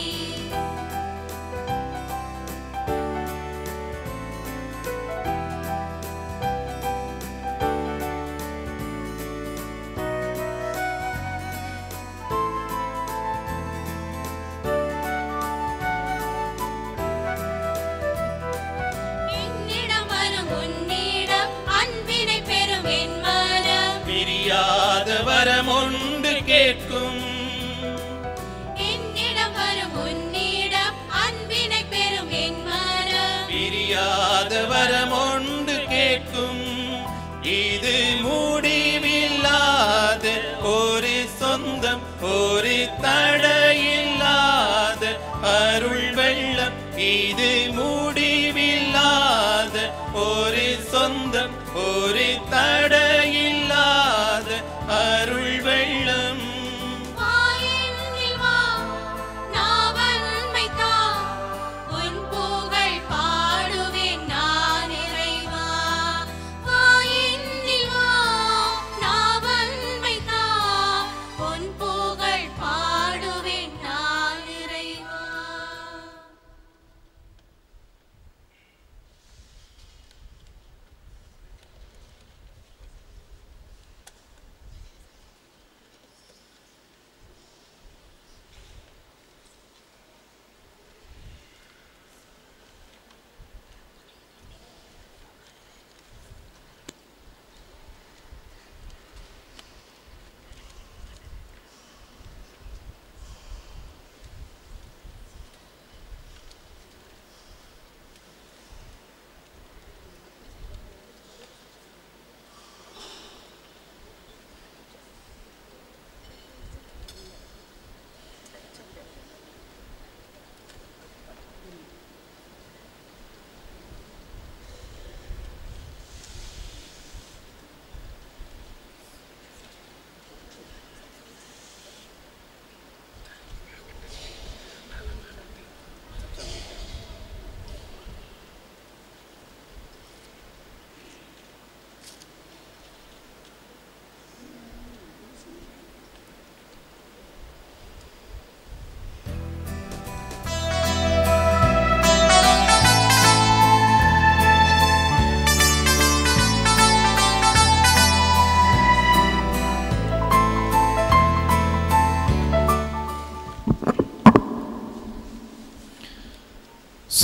என்னிடம் வரும் உன்னிடம் அன்பினை பெறும் என் மனம் பிரியாத வரம் ஒன்று கேட்கும் என்னிடம் வரும் உன்னிடம் அன்பினை பெறும் என் மனம் பிரியாத வரம் ஒன்று கேட்கும் இது முடிவில்லாத ஒரு சொந்தம் ஒரு தடையில்லாத அருள் வெள்ளம் இது முடிவில்லாத ஒரு சொந்தம் ஒரு தடையில்லாத அருள் வெள்ளம் வாயென்னில் வா, நாவன்மை தா, உன் புகழ் பாடுவேன் நான்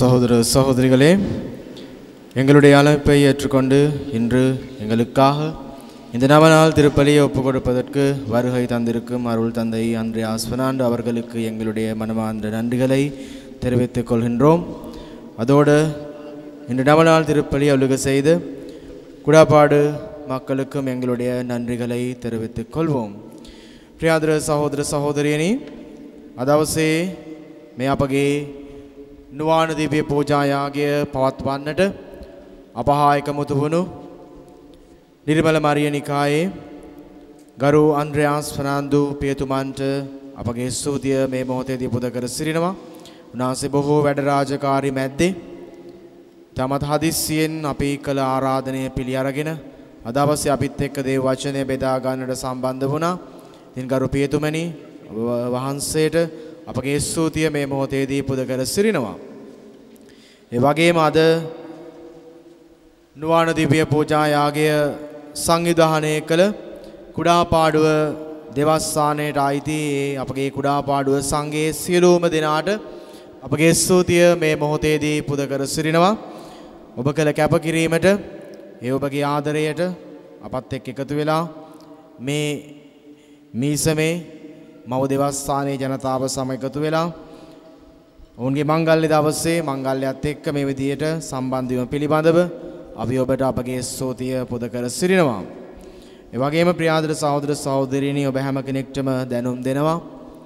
சகோதர சகோதரிகளே எங்களுடைய அழைப்பை ஏற்றுக்கொண்டு இன்று எங்களுக்காக இந்த நவநாள் திருப்பலியை ஒப்புக் கொடுப்பதற்கு வருகை தந்திருக்கும் அருள் தந்தை அன்றியாஸ் பெர்னாண்டோ அவர்களுக்கு எங்களுடைய மனமார்ந்த நன்றிகளை தெரிவித்துக் கொள்கின்றோம் அதோடு இன்று நவநாள் திருப்பலி அழுக செய்து குடாப்பாடு மக்களுக்கும் எங்களுடைய நன்றிகளை தெரிவித்துக் கொள்வோம் ප්‍රියාදර සහෝදර සහෝදරයනි අදවසේ මේ අපගේ නුවාන දිව්‍ය පූජායාගය පවත්වන්නට අපහායක මුතු වුණු නිර්මල මරිය නිකායේ ගරු අන්ද්‍රයාස් ෆනන්දු පියතුමන්ට අපගේ ස්තුතිය මේ මොහොතේදී පුද කර සිරිනවා උන්වහන්සේ බොහෝ වැඩ රාජකාරි මැද්දේ තමත් හදිස්සියෙන් අපි කළ ආරාධනය පිළි අරගෙන අද අවස්සේ අපිත් එක්ක දේව වචනය බෙදා ගන්නට සම්බන්ධ වුණා. ඉතින් ගරු පියතුමනි වහන්සේට අපගේ ස්තුතිය මේ මොහොතේදී පුද කර සිරිනවා. ඒ වගේම අද නුවාන දිව්‍ය පූජා යාගය සංවිධානය කළ කුඩා පාඩුව දෙවස්ථානයට අයිති ඒ අපගේ කුඩා පාඩුව සංඝයේ සියලුම දෙනාට අපගේ ස්තුතිය මේ මොහොතේදී පුද කර සිරිනවා. ඔබ කළ කැපකිරීමට ඒ ඔබගේ ආදරයට අපත් එක්ක එකතු වෙලා මේ මීසමේ මව දෙවස්ථානයේ ජනතාව සම එකතු වෙලා ඔවුන්ගේ මංගල්‍ය දවසේ මංගල්‍යත් එක්ක මේ විදියට සම්බන්ධ වීම පිළිබඳව අපි ඔබට අපගේ ස්තුතිය පුද කර සිටිනවා. ඒ වගේම ප්‍රියාදර සහෝදර සහෝදරියනි ඔබ හැම කෙනෙක්ටම දැනුම් දෙනවා.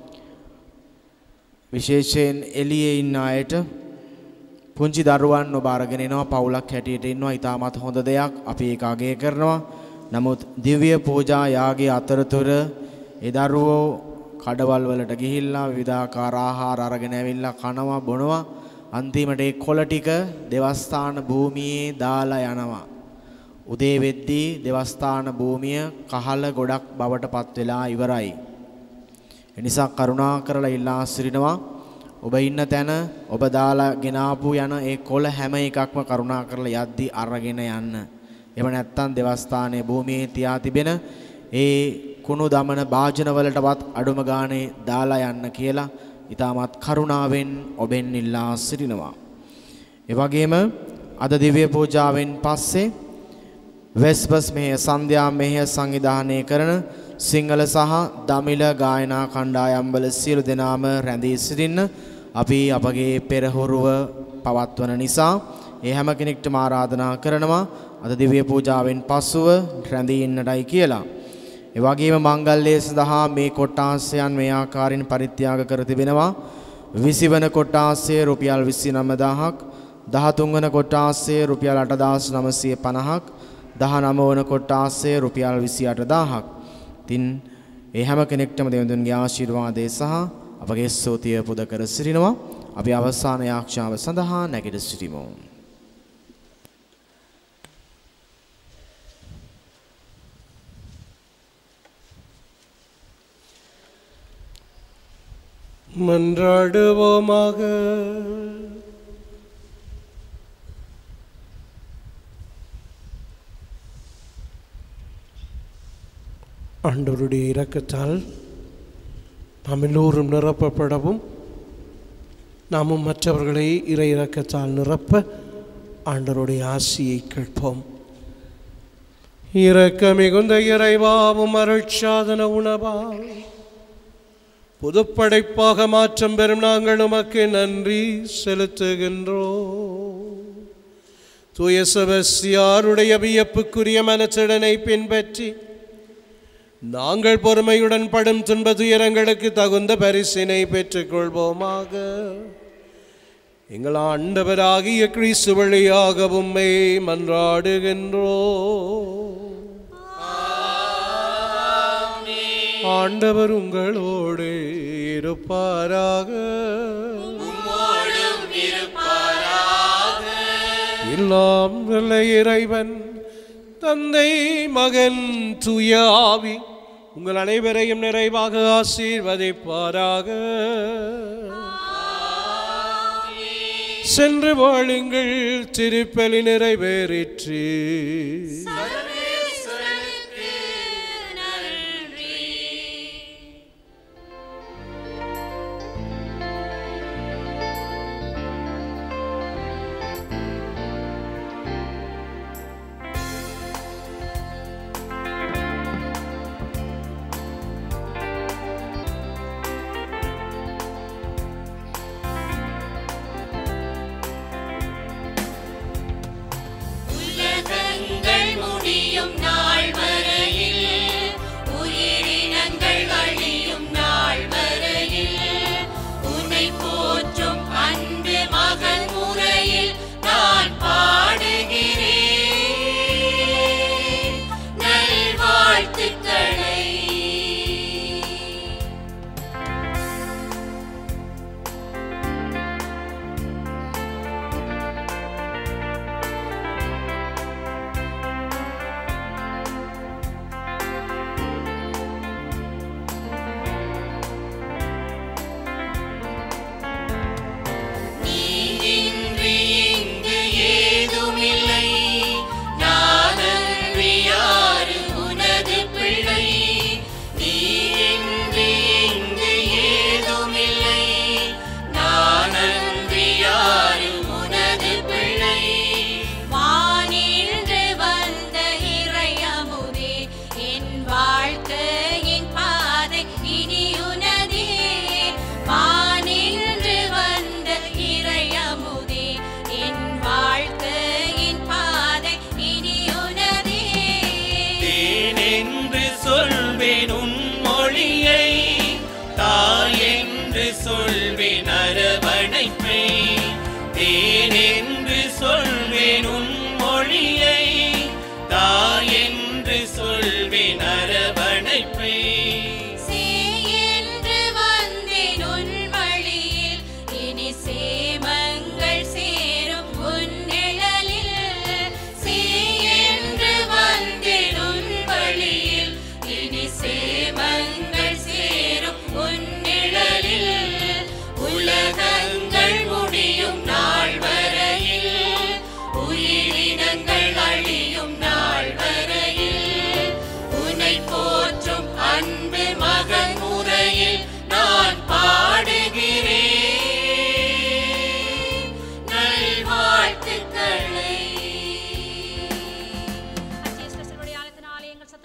විශේෂයෙන් එළියේ ඉන්න අයට පුංචි දරුවන් ඔබ අරගෙන එනවා පවුලක් හැටියට ඉන්නවා ඊටමත් හොඳ දෙයක් අපි ඒක අගය කරනවා. නමුත් දිව්‍ය පූජා යාගේ අතරතුර ඒ දරුවෝ කඩවල් වලට ගිහිල්ලා විවිධාකාර ආහාර අරගෙන ඇවිල්ලා කනවා බොනවා අන්තිමට ඒ කොළ ටික දෙවස්ථාන භූමියේ දාලා යනවා. උදේ වෙද්දී දෙවස්ථාන භූමිය කහල ගොඩක් බවට පත් වෙලා ඉවරයි. එනිසා කරුණා කරලා ඉල්ලා සිටිනවා ඔබ ඉන්න තැන ඔබ දාලා ගෙනාපු යන ඒ කොළ හැම එකක්ම කරුණා කරලා යද්දී අරගෙන යන්න. එහෙම නැත්නම් දෙවස්ථානයේ භූමියේ තියා තිබෙන ඒ කුණු දමන භාජනවලටවත් අඩුම ගානේ දාලා යන්න කියලා ඊටමත් කරුණාවෙන් ඔබෙන් ඉල්ලා සිටිනවා. ඒ වගේම අද දිව්‍ය පූජාවෙන් පස්සේ වෙස්බස් මෙහෙය සන්ධ්‍යා මෙහෙය සංවිධානය කරන සිංහල සහ දමිළ ගායනා කණ්ඩායම්වල සියලු දෙනාම රැඳී සිටින්න අපි අපගේ පෙරහුරුව පවත්වන නිසා ඒ හැම කෙනෙක්ටම ආරාධනා කරනවා අද දිව්‍ය පූජාවෙන් පසුව රැඳී ඉන්නටයි කියලා. ඒ වගේම මංගල්‍යය සඳහා මේ කොට්ටාසයන් මේ ආකාරයෙන් පරිත්‍යාග කර තිබෙනවා. 20 වන කොට්ටාසය රුපියල් 29000ක්, 13 වන කොට්ටාසය රුපියල් 8950ක්, 19 වන කොට්ටාසය රුපියල් 28000ක්. ඉතින් ඒ හැම කෙනෙක්ටම දෙවිඳුන්ගේ ආශිර්වාදය සහ අපගේ ස්තුතිය පුද කර සිටිනවා. අපි අවසාන යාක්ෂාව සඳහා නැගිට සිටිමු. மன்றாடுவோமாக ஆண்டவருடைய இரக்கத்தால் நாம் எல்லோரும் நிரப்பப்படவும் நாமும் மற்றவர்களை இறை இரக்கத்தால் நிரப்ப ஆண்டவருடைய ஆசியை கேட்போம் இரக்க மிகுந்த இறைவாவும் அருட்சாதன உணவாகும் புதுப்படைப்பாக மாற்றம் பெறும் நாங்கள் உமக்கு நன்றி செலுத்துகின்றோம் தூய செபஸ்தியாருடைய வியப்புக்குரிய மனச்சடனை பின்பற்றி நாங்கள் பொறுமையுடன் படும் துன்ப துயரங்களுக்கு தகுந்த பரிசினை பெற்றுக்கொள்வோமாக எங்கள் ஆண்டவராகிய கிறிஸ்து வழியாக உம்மை மன்றாடுகின்றோம் ஆண்டவர் உங்களோடு இருப்பாராக உம்மோடும் இருப்பாராக எல்லாம் நல்ல இறைவன் தந்தை மகன் தூய ஆவி உங்கள் அனைவரையும் நிறைவாக ஆசீர்வதிப்பாராக சென்று வாழுங்கள் திருப்பலி நிறைவேறிற்று சர்வேஸ்வரனுக்கு நன்றி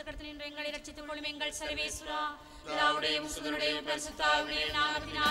கடத்தினின்று எங்களை ரட்சித்துக் கொள்ளும் எங்கள் சர்வேஸ்வரா பிதாவுடையும் சுதனுடையும் பரிசுத்தாவுடைய நாமத்தினால்